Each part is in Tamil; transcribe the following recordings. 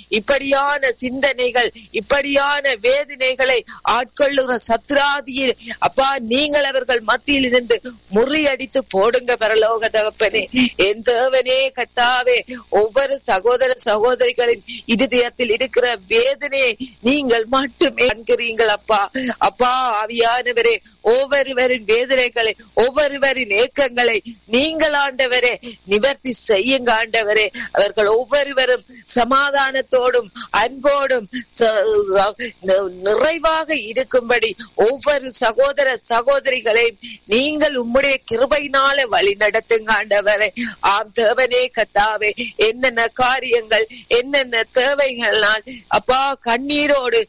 இப்படியான சிந்தனைகள் இப்படியான வேதனைகளை ஆட்கொள்ளுகிற சத்ராதியை அப்பா நீங்கள் அவர்கள் மத்தியில் இருந்து முறியடித்து போடுங்க பரலோக தகப்பனே என் தேவனே கத்தாவே ஒவ்வொரு சகோதர சகோதரிகளின் இருதயத்தில் இருக்கிற வேதனையை நீங்கள் மட்டுமே காண்கிறீங்கள் அப்பா அப்பா ஆவியானவரே ஒவ்வொருவரின் வேதனைகளை ஒவ்வொருவரின் ஏக்கங்களை நீங்கள் ஆண்டவரே நிவர்த்தி செய்யுங்க ஆண்டவரே அவர்கள் ஒவ்வொருவரும் சமாதானத்தோடும் அன்போடும் ச- நிறைவாக இருக்கும்படி ஒவ்வொரு சகோதர சகோதரிகளையும் நீங்கள் உம்முடைய கிருபையினால வழி நடத்துங்க ஆண்டவரே ஆம் தேவனே கத்தாவே என்னென்ன காரியங்கள் என்னென்ன தேவைகள்னால் அப்பா கண்ணீரோடு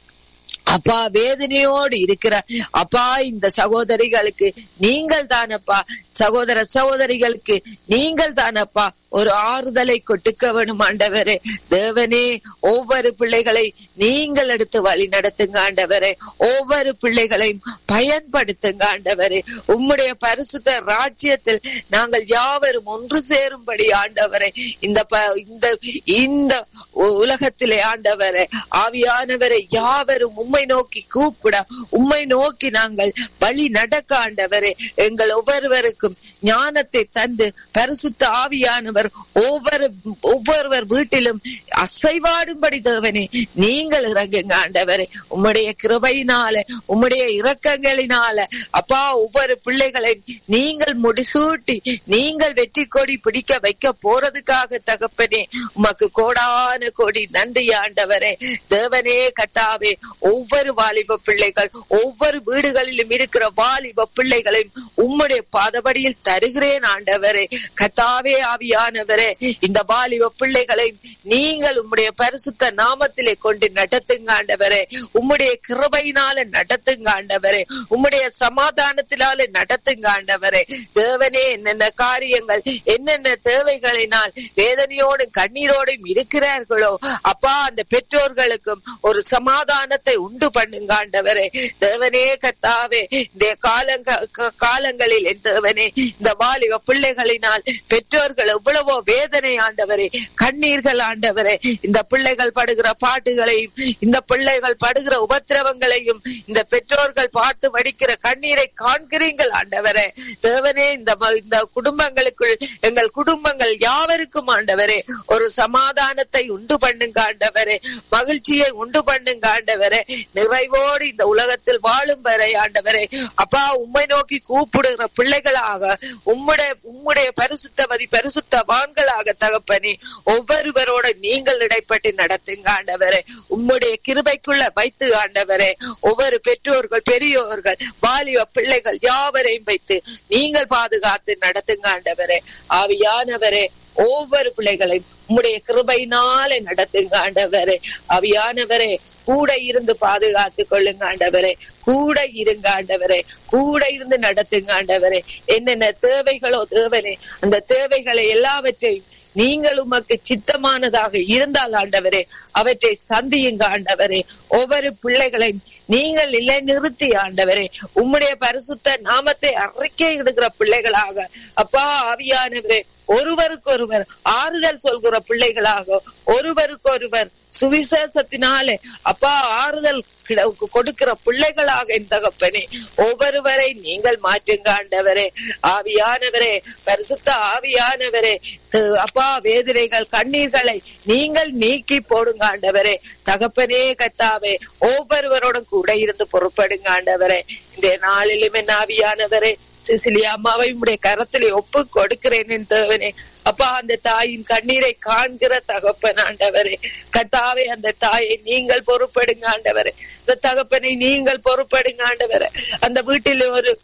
அப்பா வேதனையோடு இருக்கிற அப்பா இந்த சகோதரிகளுக்கு நீங்கள் தானப்பா சகோதர சகோதரிகளுக்கு நீங்கள் தானப்பா ஒரு ஆறுதலை கொட்டுக்க வேணும் ஆண்டவரே தேவனே ஒவ்வொரு பிள்ளைகளை நீங்கள் எடுத்து வழி நடத்துங்க ஆண்டவரே ஒவ்வொரு பிள்ளைகளையும் பயன்படுத்துங்க ஆண்டவரே உம்முடைய பரிசுத்த ராஜ்யத்தில் நாங்கள் யாவரும் ஒன்று சேரும்படி ஆண்டவரே இந்த ப- இந்த இந்த உ- உலகத்திலே ஆண்டவரே ஆவியானவரை யாவரும் உம்மை நோக்கி கூப்பிட உம்மை நோக்கி நாங்கள் வழி நடக்க ஆண்டவரே எங்கள் ஒவ்வொருவருக்கும் ஞானத்தை தந்து பரிசுத்த ஆவியானவர் ஒவ்வொரு ஒவ்வொருவர் வீட்டிலும் அசைவாடும்படி தேவனே நீங்கள் இறங்குங்க ஆண்டவரே உம்முடைய கிருபையினால உம்முடைய இரக்கங்களினால அப்பா ஒவ்வொரு பிள்ளைகளையும் நீங்கள் முடிசூட்டி நீங்கள் வெற்றி கொடி பிடிக்க வைக்க போறதுக்காக தகப்பனே உமக்கு கோடான கோடி நன்றி ஆண்டவரே தேவனே கட்டாவே ஒவ்வொரு வாலிப பிள்ளைகள் ஒவ்வொரு வீடுகளிலும் இருக்கிற வாலிப பிள்ளைகளையும் உம்முடைய பாதபடியில் தருகிறேன் ஆண்டவரே கத்தாவே ஆவியானவரே இந்த வாலிப பிள்ளைகளை நீங்கள் உம்முடைய பரிசுத்த நாமத்திலே கொண்டு நடத்துங்க ஆண்டவரே உம்முடைய கிருபையினால நடத்துங்க ஆண்டவரே உம்முடைய சமாதானத்தினால நடத்துங்க ஆண்டவரே தேவனே என்னென்ன காரியங்கள் என்னென்ன தேவைகளினால் வேதனையோடும் கண்ணீரோடும் இருக்கிறார்களோ அப்பா அந்த பெற்றோர்களுக்கும் ஒரு சமாதானத்தை உண்டு பண்ணுங்க ஆண்டவரே தேவனே கத்தாவே இந்த காலங்க க- காலங்களில் என் தேவனே இந்த வாலிப பிள்ளைகளினால் பெற்றோர்கள் எவ்வளவோ வேதனை ஆண்டவரே கண்ணீர்கள் ஆண்டவரே இந்த பிள்ளைகள் படுகிற பாட்டுகளையும் இந்த பிள்ளைகள் படுகிற உபத்திரவங்களையும் இந்த பெற்றோர்கள் பார்த்து வடிக்கிற கண்ணீரை காண்கிறீங்கள் ஆண்டவரே தேவனே இந்த ம- இந்த குடும்பங்களுக்குள் எங்கள் குடும்பங்கள் யாவருக்கும் ஆண்டவரே ஒரு சமாதானத்தை உண்டு பண்ணுங்க ஆண்டவரே மகிழ்ச்சியை உண்டு பண்ணுங்க ஆண்டவரே நிறைவோடு இந்த உலகத்தில் வாழும் வரை ஆண்டவரே அப்பா உம்மை நோக்கி கூப்பிடுகிற பிள்ளைகளாக உம்முடைய உம்முடைய பரிசுத்தவதி பரிசுத்தவான்களாக தகப்பனே ஒவ்வொருவரோட நீங்கள் இடைப்பட்டு நடத்துங்க ஆண்டவரே உம்முடைய கிருபைக்குள்ள வைத்து ஆண்டவரே ஒவ்வொரு பெற்றோர்கள் பெரியோர்கள் வாலிப பிள்ளைகள் யாவரையும் வைத்து நீங்கள் பாதுகாத்து நடத்துங்க ஆண்டவரே ஆவியானவரே ஒவ்வொரு பிள்ளைகளையும் உம்முடைய கிருபையினாலே நடத்துங்க ஆண்டவரே ஆவியானவரே கூட இருந்து பாதுகாத்து கொள்ளுங்க ஆண்டவரே கூட இருங்க ஆண்டவரே கூட இருந்து நடத்துங்க ஆண்டவரே என்னென்ன தேவைகளோ தேவனே அந்த தேவைகளை எல்லாவற்றையும் நீங்கள் உமக்கு சித்தமானதாக இருந்தால் ஆண்டவரே அவற்றை சந்தியுங்க ஆண்டவரே ஒவ்வொரு பிள்ளைகளையும் நீங்கள் இல்லை நிறுத்தி ஆண்டவரே உம்முடைய பரிசுத்த நாமத்தை அறிக்கை இடுகிற பிள்ளைகளாக அப்பா ஆவியானவரே ஒருவருக்கொருவர் ஆறுதல் சொல்கிற பிள்ளைகளாக ஒருவருக்கொருவர் சுவிசேஷத்தினாலே அப்பா ஆறுதல் கிட- கொடுக்கிற பிள்ளைகளாக என் தகப்பனே ஒவ்வொருவரை நீங்கள் மாற்றுங்க ஆண்டவரே ஆவியானவரே பரிசுத்த ஆவியானவரே து- அப்பா வேதனைகள் கண்ணீர்களை நீங்கள் நீக்கி போடுங்க ஆண்டவரே தகப்பனே கத்தாவே ஒவ்வொருவரோடும் கூட இருந்து பொறுப்படுங்க ஆண்டவரே இந்த நாளிலும் என் ஆவியானவரே சிசிலியா அம்மாவை உடைய கரத்திலே ஒப்பு கொடுக்கிறேன் என் தேவனே அப்பா அந்த தாயின் கண்ணீரை காண்கிற தகப்பன் ஆண்டவரே கத்தாவே அந்த தாயை நீங்கள் பொறுப்படுங்க ஆண்டவரே இந்த தகப்பனை நீங்கள் பொறுப்படுங்க ஆண்டவரே அந்த வீட்டில் ஒரு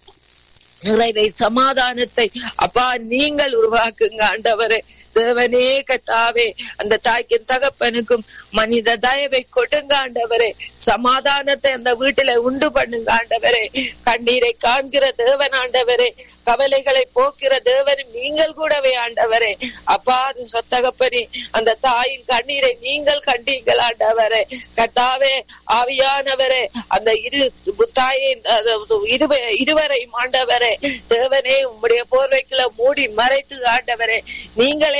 நிறைவை சமாதானத்தை அப்பா நீங்கள் உருவாக்குங்க ஆண்டவரே தேவனே கத்தாவே அந்த தாய்க்கும் தகப்பனுக்கும் மனித தயவை கொடுங்க ஆண்டவரே சமாதானத்தை அந்த வீட்டுல உண்டு பண்ணுங்க ஆண்டவரே கண்ணீரை காண்கிற தேவன் ஆண்டவரே கவலைகளை போக்கிற தேவன் நீங்கள் கூடவே ஆண்டவரே அப்பா அது தகப்பனே அந்த தாயின் கண்ணீரை நீங்கள் கண்டீங்கள் ஆண்டவரே கத்தாவே ஆவியானவரே அந்த இரு தாயின் அதாவது இருவ- இருவரையும் ஆண்டவரே தேவனே உம்முடைய போர்வைக்குள்ள மூடி மறைத்து ஆண்டவரே நீங்களே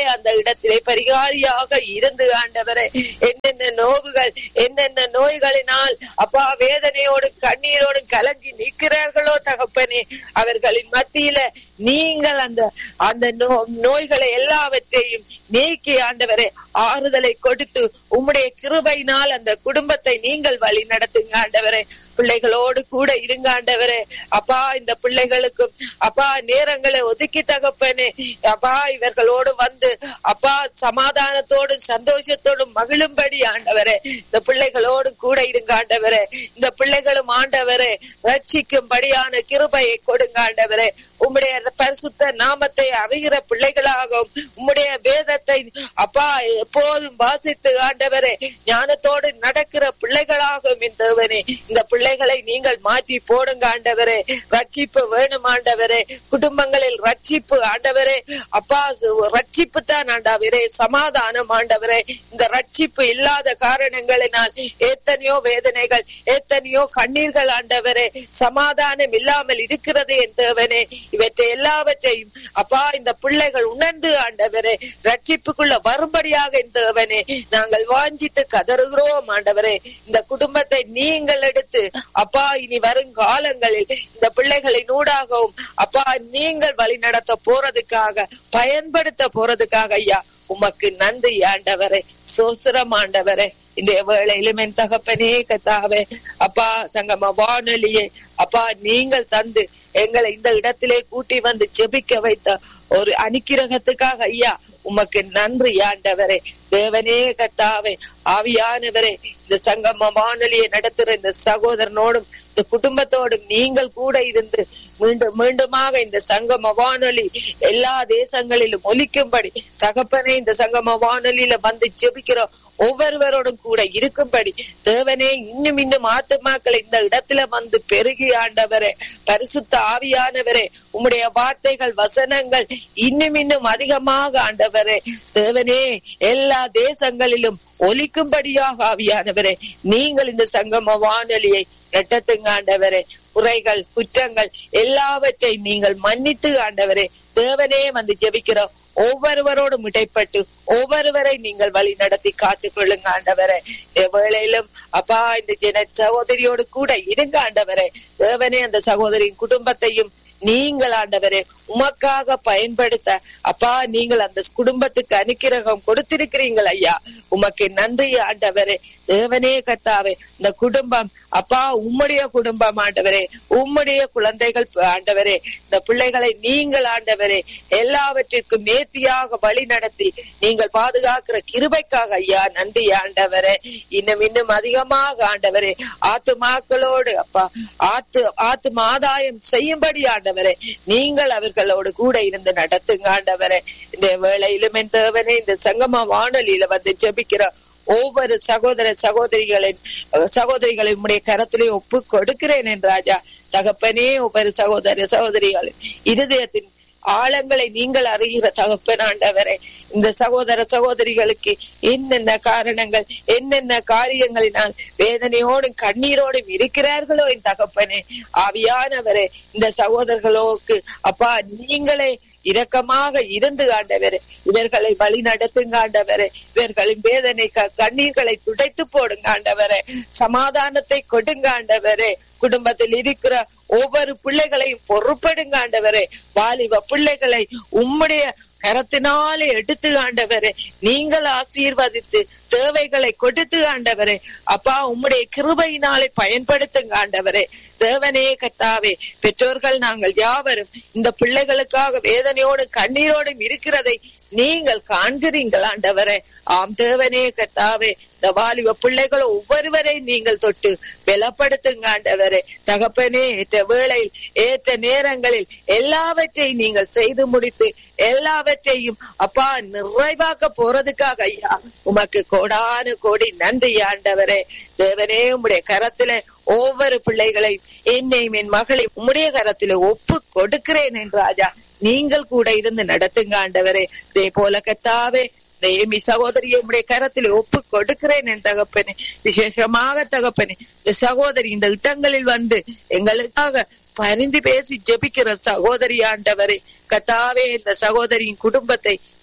அந்த இடத்திலே பரிகாரியாக இருந்து ஆண்டவரே என்னென்ன நோவுகள் என்னென்ன நோய்களினால் அப்பா வேதனையோடு கண்ணீரோடு கலங்கி நிற்கிறார்களோ தகப்பனே அவர்களின் மத்தியில நீங்கள் அந்த அந்த நோ- நோய்களை எல்லாவற்றையும் நீக்கி ஆண்டவரே ஆறுதலை கொடுத்து உம்முடைய கிருபையினால் அந்த குடும்பத்தை நீங்கள் வழி நடத்துங்க ஆண்டவரே பிள்ளைகளோடு கூட இருங்க ஆண்டவரே அப்பா இந்த பிள்ளைகளுக்கும் அப்பா நேரங்களை ஒதுக்கி தகப்பனே அப்பா இவர்களோடு வந்து அப்பா சமாதானத்தோடும் சந்தோஷத்தோடும் மகிழும்படி ஆண்டவரே இந்த பிள்ளைகளோடு கூட இருங்க ஆண்டவரே இந்த பிள்ளைகளும் ஆண்டவரே ரட்சிக்கும்படியான கிருபையை கொடுங்க ஆண்டவரே உம்முடைய பரிசுத்த நாமத்தை அறிகிற பிள்ளைகளாகவும் உம்முடைய வேதத்தை அப்பா எப்போதும் வாசித்து ஆண்டவரே ஞானத்தோடு நடக்கிற பிள்ளைகளாகவும் இந்த தேவனே இந்த பிள்ளைகளை நீங்கள் மாற்றி போடுங்க ஆண்டவரே ரட்சிப்பு வேணும் ஆண்டவரே குடும்பங்களில் ரட்சிப்பு ஆண்டவரே அப்பா சு- ரட்சிப்பு தான் ஆண்டவரே சமாதானம் ஆண்டவரே இந்த ரட்சிப்பு இல்லாத காரணங்களினால் எத்தனையோ வேதனைகள் எத்தனையோ கண்ணீர்கள் ஆண்டவரே சமாதானம் இல்லாமல் இருக்கிறது என் தேவனே இவற்றை எல்லாவற்றையும் அப்பா இந்த பிள்ளைகள் உணர்ந்து ஆண்டவரே ரட்சிப்புக்குள்ள வரும்படியாக என் தேவனே நாங்கள் வாஞ்சித்து கதறுகிறோம் ஆண்டவரே இந்த குடும்பத்தை நீங்கள் எடுத்து அப்பா இனி வரும் காலங்களில் இந்த பிள்ளைகளின் ஊடாகவும் அப்பா நீங்கள் வழி நடத்த போறதுக்காக பயன்படுத்த போறதுக்காக ஐயா உமக்கு நன்றி ஆண்டவரே சோசுரம் ஆண்டவரே இன்றைய வேளையிலும் என் தகப்பனே கத்தாவே அப்பா சங்கம வானொலியே அப்பா நீங்கள் தந்து எங்களை இந்த இடத்திலே கூட்டி வந்து ஜெபிக்க வைத்த ஒரு அனுக்கிரகத்துக்காக ஐயா உமக்கு நன்றி ஆண்டவரே தேவனே கத்தாவே ஆவியானவரே இந்த சங்கம வானொலியை நடத்துற இந்த சகோதரனோடும் இந்த குடும்பத்தோடும் நீங்கள் கூட இருந்து மீண்டும் மீண்டுமாக இந்த சங்கம வானொலி எல்லா தேசங்களிலும் ஒலிக்கும்படி தகப்பனே இந்த சங்கம வானொலியில வந்து ஜெபிக்கிற ஒவ்வொருவரோடும் கூட இருக்கும்படி தேவனே இன்னும் இன்னும் ஆத்துமாக்களை இந்த இடத்துல வந்து பெருகி ஆண்டவரே பரிசுத்த ஆவியானவரே உம்முடைய வார்த்தைகள் வசனங்கள் இன்னும் இன்னும் அதிகமாக ஆண்டவரே தேவனே எல்லா தேசங்களிலும் ஒலிக்கும்படியாக ஆவியானவரே நீங்கள் இந்த சங்கம வானொலியை நட்டத்துங்க ஆண்டவரே குறைகள் குற்றங்கள் எல்லாவற்றையும் நீங்கள் மன்னித்து ஆண்டவரே தேவனே வந்து ஜெபிக்கிற ஒவ்வொருவரோடும் இடைப்பட்டு ஒவ்வொருவரை நீங்கள் வழி நடத்தி காத்துக் கொள்ளுங்க ஆண்டவரே வேளையிலும் அப்பா இந்த ஜன சகோதரியோடு கூட இருங்க ஆண்டவரே தேவனே அந்த சகோதரியின் குடும்பத்தையும் நீங்கள் ஆண்டவரே உமக்காக பயன்படுத்த அப்பா நீங்கள் அந்த குடும்பத்துக்கு அனுக்கிரகம் கொடுத்திருக்கிறீங்கள் ஐயா உமக்கு நன்றி ஆண்டவரே தேவனே கர்த்தாவே இந்த குடும்பம் அப்பா உம்முடைய குடும்பம் ஆண்டவரே உம்முடைய குழந்தைகள் ஆண்டவரே இந்த பிள்ளைகளை நீங்கள் ஆண்டவரே எல்லாவற்றிற்கும் நேர்த்தியாக வழி நடத்தி நீங்கள் பாதுகாக்கிற கிருபைக்காக ஐயா நன்றி ஆண்டவரே இன்னும் இன்னும் அதிகமாக ஆண்டவரே ஆத்துமாக்களோடு அப்பா ஆத்து ஆத்தும ஆதாயம் செய்யும்படி ஆண்டவரே நீங்கள் அவர்களோடு கூட இருந்து நடத்துங்க ஆண்டவரே இந்த வேளையிலும் என் தேவனே இந்த சங்கம வானொலியில வந்து ஜெபிக்கிற ஒவ்வொரு சகோதர சகோதரிகளின் சகோதரிகளை உடைய கரத்திலே ஒப்பு கொடுக்கிறேன் என் ராஜா தகப்பனே ஒவ்வொரு சகோதர சகோதரிகளின் இருதயத்தின் ஆழங்களை நீங்கள் அறிகிற தகப்பன் ஆண்டவரே இந்த சகோதர சகோதரிகளுக்கு என்னென்ன காரணங்கள் என்னென்ன காரியங்களினால் வேதனையோடும் கண்ணீரோடும் இருக்கிறார்களோ என் தகப்பனே ஆவியானவரே இந்த சகோதரர்களுக்கு அப்பா நீங்களே இரக்கமாக இருந்து ஆண்டவரே இவர்களை வழி நடத்துங்க ஆண்டவரே இவர்களின் வேதனை க- கண்ணீர்களை துடைத்து போடுங்க ஆண்டவரே சமாதானத்தை கொடுங்க ஆண்டவரே குடும்பத்தில் இருக்கிற ஒவ்வொரு பிள்ளைகளையும் பொறுப்படுங்க ஆண்டவரே வாலிப பிள்ளைகளை உம்முடைய கரத்தினாலே எடுத்து ஆண்டவரே நீங்கள் ஆசீர்வதித்து தேவைகளை கொடுத்து ஆண்டவரே அப்பா உம்முடைய கிருபையினாலே பயன்படுத்துங்க ஆண்டவரே தேவனே கத்தாவே பெற்றோர்கள் நாங்கள் யாவரும் இந்த பிள்ளைகளுக்காக வேதனையோடு கண்ணீரோடும் இருக்கிறதை நீங்கள் காண்கிறீங்கள் ஆண்டவரே ஆம் தேவனே கத்தாவே இந்த வாலிப பிள்ளைகள் ஒவ்வொருவரை நீங்கள் தொட்டு பலப்படுத்துங்க ஆண்டவரே தகப்பனே ஏற்ற வேளையில் ஏற்ற நேரங்களில் எல்லாவற்றையும் நீங்கள் செய்து முடித்து எல்லாவற்றையும் அப்பா நிறைவாக்க போறதுக்காக ஐயா உமக்கு கோடானு கோடி நன்றி ஆண்டவரே தேவனே உம்முடைய கரத்துல ஒவ்வொரு பிள்ளைகளை என்னையும் என் மகளை உம்முடைய கரத்துல ஒப்பு கொடுக்கிறேன் என்று ராஜா நீங்கள் கூட இருந்து நடத்துங்க ஆண்டவரே இதே போல கத்தாவே இந்த ஏமி சகோதரியை உம்முடைய கரத்தில் ஒப்பு கொடுக்கிறேன் என் தகப்பனே விசேஷமாக தகப்பனே இந்த சகோதரி இந்த இடங்களில் வந்து எங்களுக்காக பரிந்து பேசி ஜெபிக்கிற சகோதரி ஆண்டவரே கத்தாவே இந்த சகோதரியின் குடும்பத்தை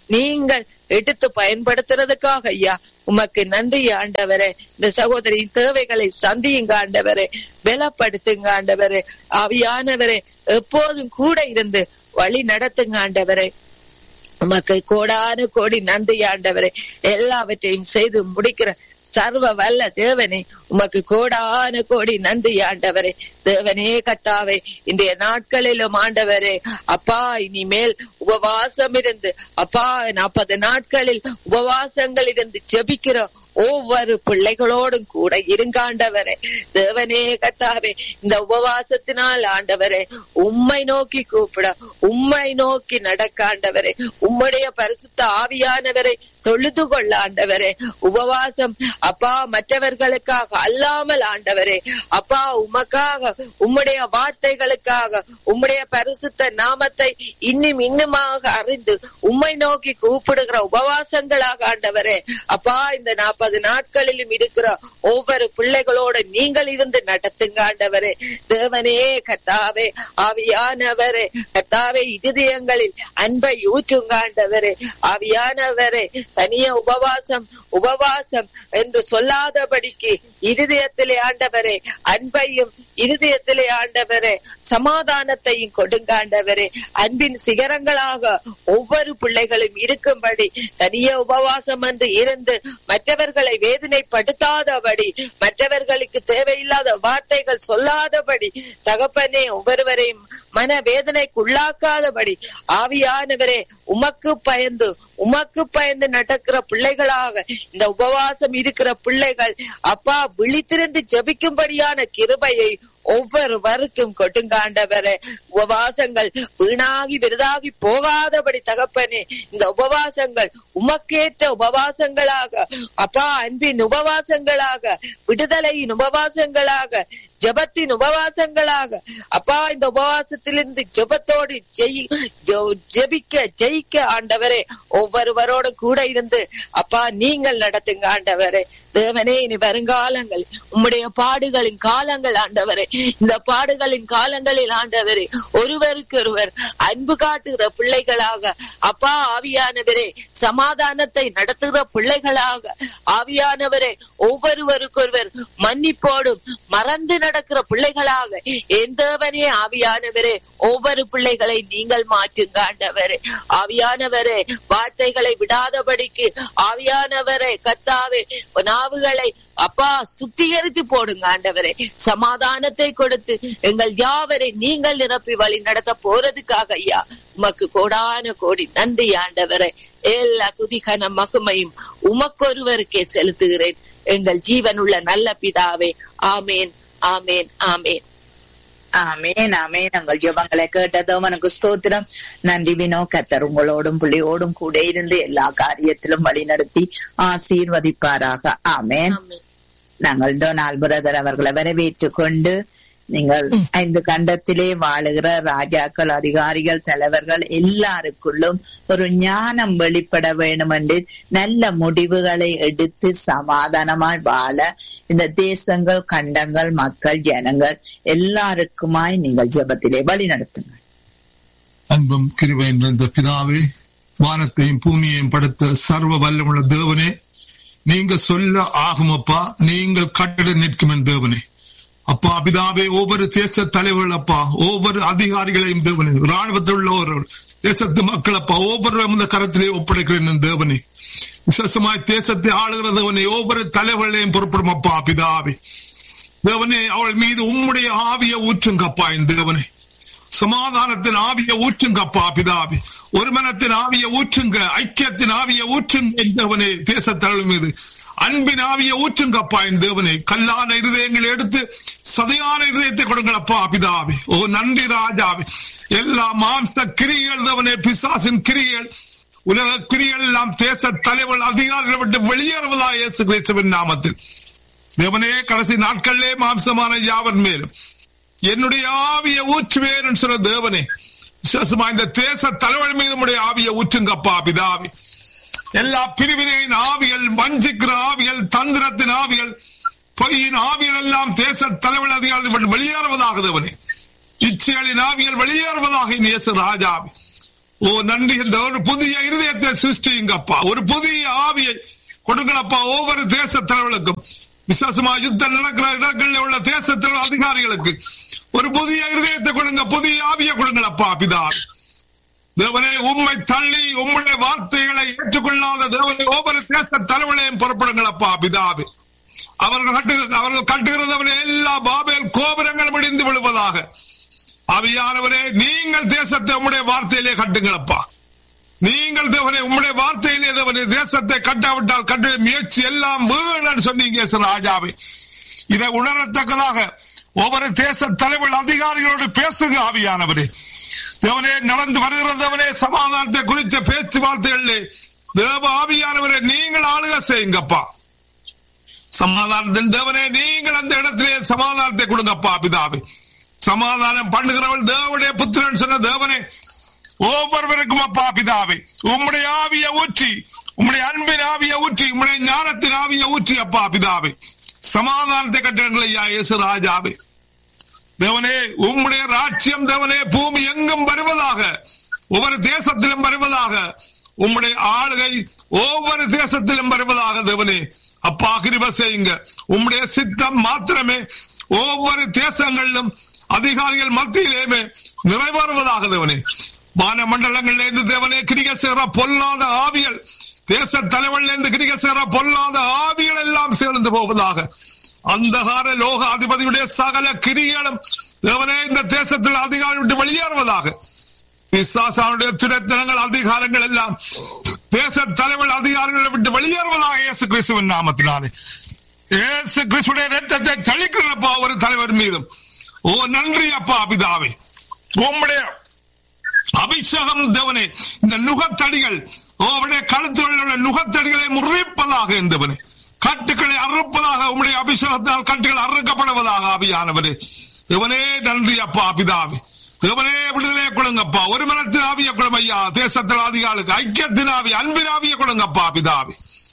நீங்கள் எடுத்து பயன்படுத்துறதுக்காக ஐயா உமக்கு நன்றி ஆண்டவரே இந்த சகோதரியின் தேவைகளை சந்தியுங்க ஆண்டவரே பலப்படுத்துங்க ஆண்டவரே ஆவியானவரே எப்போதும் கூட இருந்து வழி நடத்துங்க ஆண்டவரே உமக்கு கோடான கோடி நன்றி ஆண்டவரே எல்லாவற்றையும் செய்து முடிக்கிற சர்வ வல்ல தேவனே உமக்கு கோடான கோடி நன்றி ஆண்டவரே தேவனே கத்தாவே இன்றைய நாட்களிலும் ஆண்டவரே அப்பா இனிமேல் உபவாசம் இருந்து அப்பா நாற்பது நாட்களில் உபவாசங்கள் இருந்து ஜெபிக்கிற ஒவ்வொரு பிள்ளைகளோடும் கூட இருங்காண்டவரே தேவனே கத்தாவே இந்த உபவாசத்தினால் ஆண்டவரே உம்மை நோக்கி கூப்பிட உம்மை நோக்கி நடக்க ஆண்டவரே உம்முடைய பரிசுத்த ஆவியானவரை தொழுது கொள்ள ஆண்டவரே உபவாசம் அப்பா மற்றவர்களுக்காக அல்லாமல் ஆண்டவரே அப்பா உமக்காக உம்முடைய வார்த்தைகளுக்காக உம்முடைய பரிசுத்த நாமத்தை இன்னும் இன்னுமாக அறிந்து உம்மை நோக்கி கூப்பிடுகிற உபவாசங்களாக ஆண்டவரே அப்பா இந்த நாற்பது நாட்களிலும் இருக்கிற ஒவ்வொரு பிள்ளைகளோட நீங்கள் இருந்து நடத்துங்க ஆண்டவரே தேவனே கத்தாவே ஆவியானவரே கத்தாவே இருதயங்களில் அன்பை ஊற்றுங்க ஆண்டவரே ஆவியானவரே தனிய உபவாசம் உபவாசம் என்று சொல்லாதபடிக்கு இருதயத்திலே ஆண்டவரே அன்பையும் இருதயத்திலே ஆண்டவரே சமாதானத்தையும் கொடுங்க ஆண்டவரே அன்பின் சிகரங்களாக ஒவ்வொரு பிள்ளைகளும் இருக்கும்படி தனிய உபவாசம் என்று இருந்து மற்றவர்களை வேதனைப்படுத்தாதபடி மற்றவர்களுக்கு தேவையில்லாத வார்த்தைகள் சொல்லாதபடி தகப்பனே ஒவ்வொருவரையும் மன வேதனைக்கு உள்ளாக்காதபடி ஆவியானவரே உமக்கு பயந்து உமக்கு பயந்து நடக்கிற பிள்ளைகளாக இந்த உபவாசம் இருக்கிற பிள்ளைகள் அப்பா விழித்திருந்து ஜபிக்கும்படியான கிருபையை ஒவ்வொருவருக்கும் கொடுங்காண்டவரே உபவாசங்கள் வீணாகி விருதாகி போகாதபடி தகப்பனே இந்த உபவாசங்கள் உமக்கேற்ற உபவாசங்களாக அப்பா அன்பின் உபவாசங்களாக விடுதலையின் உபவாசங்களாக ஜபத்தின் உபவாசங்களாக அப்பா இந்த உபவாசத்திலிருந்து ஜபத்தோடு ஜெபிக்க ஜெயிக்க ஆண்டவரே ஒவ்வொருவரோடு கூட இருந்து அப்பா நீங்கள் நடத்துங்க ஆண்டவரே தேவனே இனி வருங்காலங்கள் உம்முடைய பாடுகளின் காலங்கள் ஆண்டவரே இந்த பாடுகளின் காலங்களில் ஆண்டவரே ஒருவருக்கு ஒருவர் அன்பு காட்டுகிற பிள்ளைகளாக அப்பா ஆவியானவரே சமாதானத்தை நடத்துகிற பிள்ளைகளாக ஆவியானவரே ஒவ்வொருவருக்கொருவர் மன்னிப்போடும் மறந்து நடக்கிற பிள்ளைகளாக எந்தவனே ஆவியானவரே ஒவ்வொரு பிள்ளைகளை நீங்கள் மாற்றுங்க ஆண்டவரே ஆவியானவரே வார்த்தைகளை விடாதபடிக்கு ஆவியானவரே கத்தாவே நாவுகளை அப்பா சுத்திகரித்து போடுங்க ஆண்டவரே சமாதானத்தை கொடுத்து எங்கள் யாவரை நீங்கள் நிரப்பி வழி நடத்த போறதுக்காக ஐயா உமக்கு கோடான கோடி நன்றி ஆண்டவரே எல்லா துதிகன மகுமையும் உமக்கொருவருக்கே செலுத்துகிறேன் எங்கள் ஜீவனுள்ள நல்ல பிதாவே ஆமேன் ஆமேன் ஆமேன் ஆமேன் ஆமேன் உங்கள் ஜெபங்களை கேட்டதும் எனக்கு ஸ்தோத்திரம் நன்றி வினோ கத்தர் உங்களோடும் பிள்ளையோடும் கூட இருந்து எல்லா காரியத்திலும் வழி நடத்தி ஆசீர்வதிப்பாராக ஆமேன் நாங்கள் டொனால்ட் பிரதர் அவர்களை வரவேற்றுக் கொண்டு நீங்கள் ஐந்து கண்டத்திலே வாழுகிற ராஜாக்கள் அதிகாரிகள் தலைவர்கள் எல்லாருக்குள்ளும் ஒரு ஞானம் வெளிப்பட வேண்டும் என்று நல்ல முடிவுகளை எடுத்து சமாதானமாய் வாழ இந்த தேசங்கள் கண்டங்கள் மக்கள் ஜனங்கள் எல்லாருக்குமாய் நீங்கள் ஜெபத்திலே வழி நடத்துங்கள் அன்பும் கிருபை நிறைந்த பிதாவே வானத்தையும் பூமியையும் படுத்த சர்வ வல்லமுள்ள தேவனே நீங்க சொல்ல ஆகுமப்பா நீங்கள் கட்டிட நிற்கும் என் தேவனே அப்பா பிதாவே ஒவ்வொரு தேச தலைவர்கள் அப்பா ஒவ்வொரு அதிகாரிகளையும் தேவனே ராணுவத்தில் உள்ளவர் தேசத்து மக்கள் அப்பா ஒவ்வொரு இந்த கரத்திலே ஒப்படைக்கிறேன் தேவனே விசேஷமாய் தேசத்தை ஆளுகிற தேவனே ஒவ்வொரு தலைவர்களையும் பொறுப்படும் அப்பா பிதாவே தேவனே அவள் மீது உம்முடைய ஆவிய ஊற்றுங்கப்பா என் தேவனே சமாதானத்தின் ஆவிய ஊற்றுங்கப்பா பிதாவி ஒரு மனத்தின் ஆவிய ஊற்றுங்க ஐக்கியத்தின் ஆவிய ஊற்றுங்க தேவனே தேசத்தழு மீது அன்பின் ஆவிய ஊற்றுங்கப்பா என் தேவனே கல்லான இருதயங்களை எடுத்து சதையான இருதயத்தை கொடுங்களப்பா பிதாவே ஓ நன்றி ராஜாவே எல்லா மாம்ச கிரிகள் தேவனே பிசாசின் கிரிகள் உலக கிரிகள் எல்லாம் தேச தலைவர் அதிகாரிகளை விட்டு வெளியேறுவதா இயேசு கிறிஸ்துவின் நாமத்தில் தேவனே கடைசி நாட்களிலே மாம்சமான யாவர் மேலும் என்னுடைய ஆவிய ஊற்றுவேன் சொல்ற தேவனே விசேஷமா இந்த தேச தலைவர் மீது உடைய ஆவிய ஊற்றுங்கப்பா பிதாவி எல்லா பிரிவினையின் ஆவிகள் வஞ்சிக்கிற ஆவிகள் தந்திரத்தின் ஆவிகள் பொய்யின் ஆவிகள் எல்லாம் தேச தலைவர் அதிகாரிகள் வெளியேறுவதாக தேவனே இச்சைகளின் ஆவிகள் வெளியேறுவதாக இயேசு ராஜாவி ஓ நன்றி இந்த ஒரு புதிய இருதயத்தை சிருஷ்டிங்கப்பா ஒரு புதிய ஆவியை கொடுங்களப்பா ஒவ்வொரு தேச தலைவர்களுக்கும் விசேஷமா யுத்தம் நடக்கிற இடங்களில் உள்ள தேச தலைவர் அதிகாரிகளுக்கு ஒரு புதிய இருதயத்தை கொடுங்க புதிய ஆவியை கொடுங்களப்பா பிதா தேவனே உண்மை தள்ளி உம்முடைய வார்த்தைகளை ஏற்றுக்கொள்ளாத தேவனை ஒவ்வொரு தேச தலைவர்களையும் புறப்படுங்களப்பா பிதாவே அவர்கள் கட்டு அவர்கள் கட்டுகிறதவரை எல்லா பாபேல் கோபுரங்கள் முடிந்து விழுவதாக அவியானவரே நீங்கள் தேசத்தை உம்முடைய வார்த்தையிலே கட்டுங்களப்பா நீங்கள் தேவனே உம்முடைய வார்த்தையிலே தேவனே தேசத்தை கட்டாவிட்டால் கட்டு முயற்சி எல்லாம் வீணன் சொன்னீங்க ராஜாவே இதை உணரத்தக்கதாக ஒவ்வொரு தேச தலைவர் அதிகாரிகளோடு பேசுங்க ஆவியானவரே தேவனே நடந்து வருகிறதவனே சமாதானத்தை குறித்த பேச்சுவார்த்தைகளிலே தேவ ஆவியானவரே நீங்கள் ஆளுக செய்யுங்கப்பா சமாதானத்தின் தேவனே நீங்கள் அந்த இடத்திலே சமாதானத்தை கொடுங்கப்பா பிதாவே சமாதானம் பண்ணுகிறவள் தேவனுடைய புத்திரன் சொன்ன தேவனே ஒவ்வொருவருக்கும் அப்பா பிதாவே உம்முடைய ஆவிய ஊற்றி உம்முடைய அன்பின் ஆவிய ஊற்றி உம்முடைய ஞானத்தின் ஆவிய ஊற்றி அப்பா பிதாவே சமாதானத்தை கட்டுங்கள் ஐயா இயேசு ராஜாவே தேவனே உம்முடைய ராட்சியம் தேவனே பூமி எங்கும் வருவதாக ஒவ்வொரு தேசத்திலும் வருவதாக உம்முடைய ஆளுகை ஒவ்வொரு தேசத்திலும் வருவதாக தேவனே அப்பா கிருப செய்யுங்க உம்முடைய சித்தம் மாத்திரமே ஒவ்வொரு தேசங்களிலும் அதிகாரிகள் மத்தியிலேயுமே நிறைவேறுவதாக தேவனே வான மண்டலங்களிலிருந்து தேவனே கிரிக சேர பொல்லாத ஆவியல் தேச தலைவரிலிருந்து கிரிக சேர பொல்லாத ஆவிகள் எல்லாம் சேர்ந்து போவதாக அந்தகார லோக அதிபதியுடைய சகல கிரிகளும் தேவனே இந்த தேசத்தில் அதிகாரி விட்டு வெளியேறுவதாக விசுவாசாவுடைய துரத்தனங்கள் அதிகாரங்கள் எல்லாம் தேச தலைவர் அதிகாரிகளை விட்டு வெளியேறுவதாக இயேசு கிறிஸ்துவின் நாமத்தினாலே இயேசு கிறிஸ்துடைய ரத்தத்தை தளிக்கிறப்பா ஒரு தலைவர் மீதும் ஓ நன்றி அப்பா பிதாவே உம்முடைய அபிஷேகம் தேவனே இந்த நுகத்தடிகள் ஓ அவருடைய கழுத்துகளில் உள்ள நுகத்தடிகளை முறிப்பதாக இருந்தவனே கட்டுக்களை அறுப்பதாக உம்முடைய அபிஷேகத்தால் கட்டுகள் அறுக்கப்படுவதாக ஆவியானவரே தேவனே நன்றி அப்பா பிதாவே தேவனே விடுதலை கொடுங்கப்பா ஒரு மனத்தின் ஆவிய குளம் ஐயா தேசத்தில் அதிகாலுக்கு ஐக்கியத்தின் ஆவி அன்பின் ஆவிய கொடுங்கப்பா பிதாவே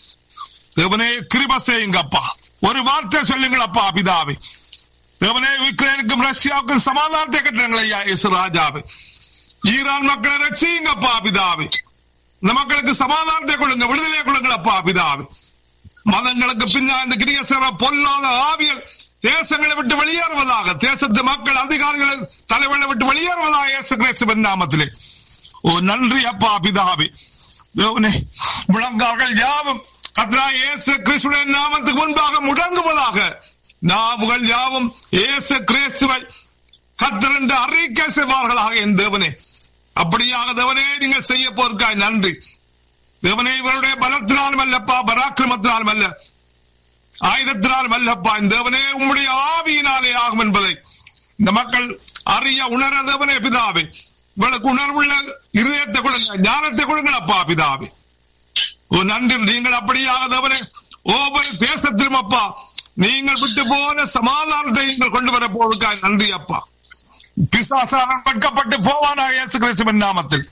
தேவனே கிருப செய்யுங்கப்பா ஒரு வார்த்தை சொல்லுங்களப்பா பிதாவே தேவனே உக்ரைனுக்கும் ரஷ்யாவுக்கும் சமாதானத்தை கட்டுறீங்களா ஐயா இயேசு ராஜாவே ஈரான் மக்களை ரட்சியுங்கப்பா பிதாவே இந்த மக்களுக்கு சமாதானத்தை கொடுங்க விடுதலை கொடுங்களப்பா பிதாவே மதங்களுக்கு பின்னால் இந்த கிரிய சேர பொல்லாத ஆவியல் தேசங்களை விட்டு வெளியேறுவதாக தேசத்து மக்கள் அதிகாரிகள் தலைவர்களை விட்டு வெளியேறுவதாக இயேசு கிறிஸ்துவின் நாமத்திலே ஓ நன்றி அப்பா பிதாவே தேவனே முழங்கால்கள் யாவும் கத்ரா இயேசு கிறிஸ்துவின் நாமத்துக்கு முன்பாக முடங்குவதாக நாவுகள் யாவும் இயேசு கிறிஸ்துவை கத்தர் என்று அறிக்கை செய்வார்களாக என் தேவனே அப்படியாக தேவனே நீங்கள் செய்ய போருக்காய் நன்றி தேவனே இவருடைய பலத்தினாலும் அல்லப்பா பராக்கிரமத்தினாலும் அல்ல ஆயுதத்தினாலும் அல்லப்பா இந்த தேவனே உம்முடைய ஆவியினாலே ஆகும் என்பதை இந்த மக்கள் அறிய உணர தேவனே பிதாவே இவளுக்கு உணர்வுள்ள இருதயத்தை கொடுங்க ஞானத்தை கொடுங்களப்பா பிதாவே ஓ நன்றி நீங்கள் அப்படியாக தேவனே ஒவ்வொரு தேசத்திலும் அப்பா நீங்கள் விட்டு போன சமாதானத்தை நீங்கள் கொண்டு வர போவதற்காக நன்றி அப்பா பிசாசாக வெட்கப்பட்டு போவானா இயேசு கிறிஸ்துவின் நாமத்தில்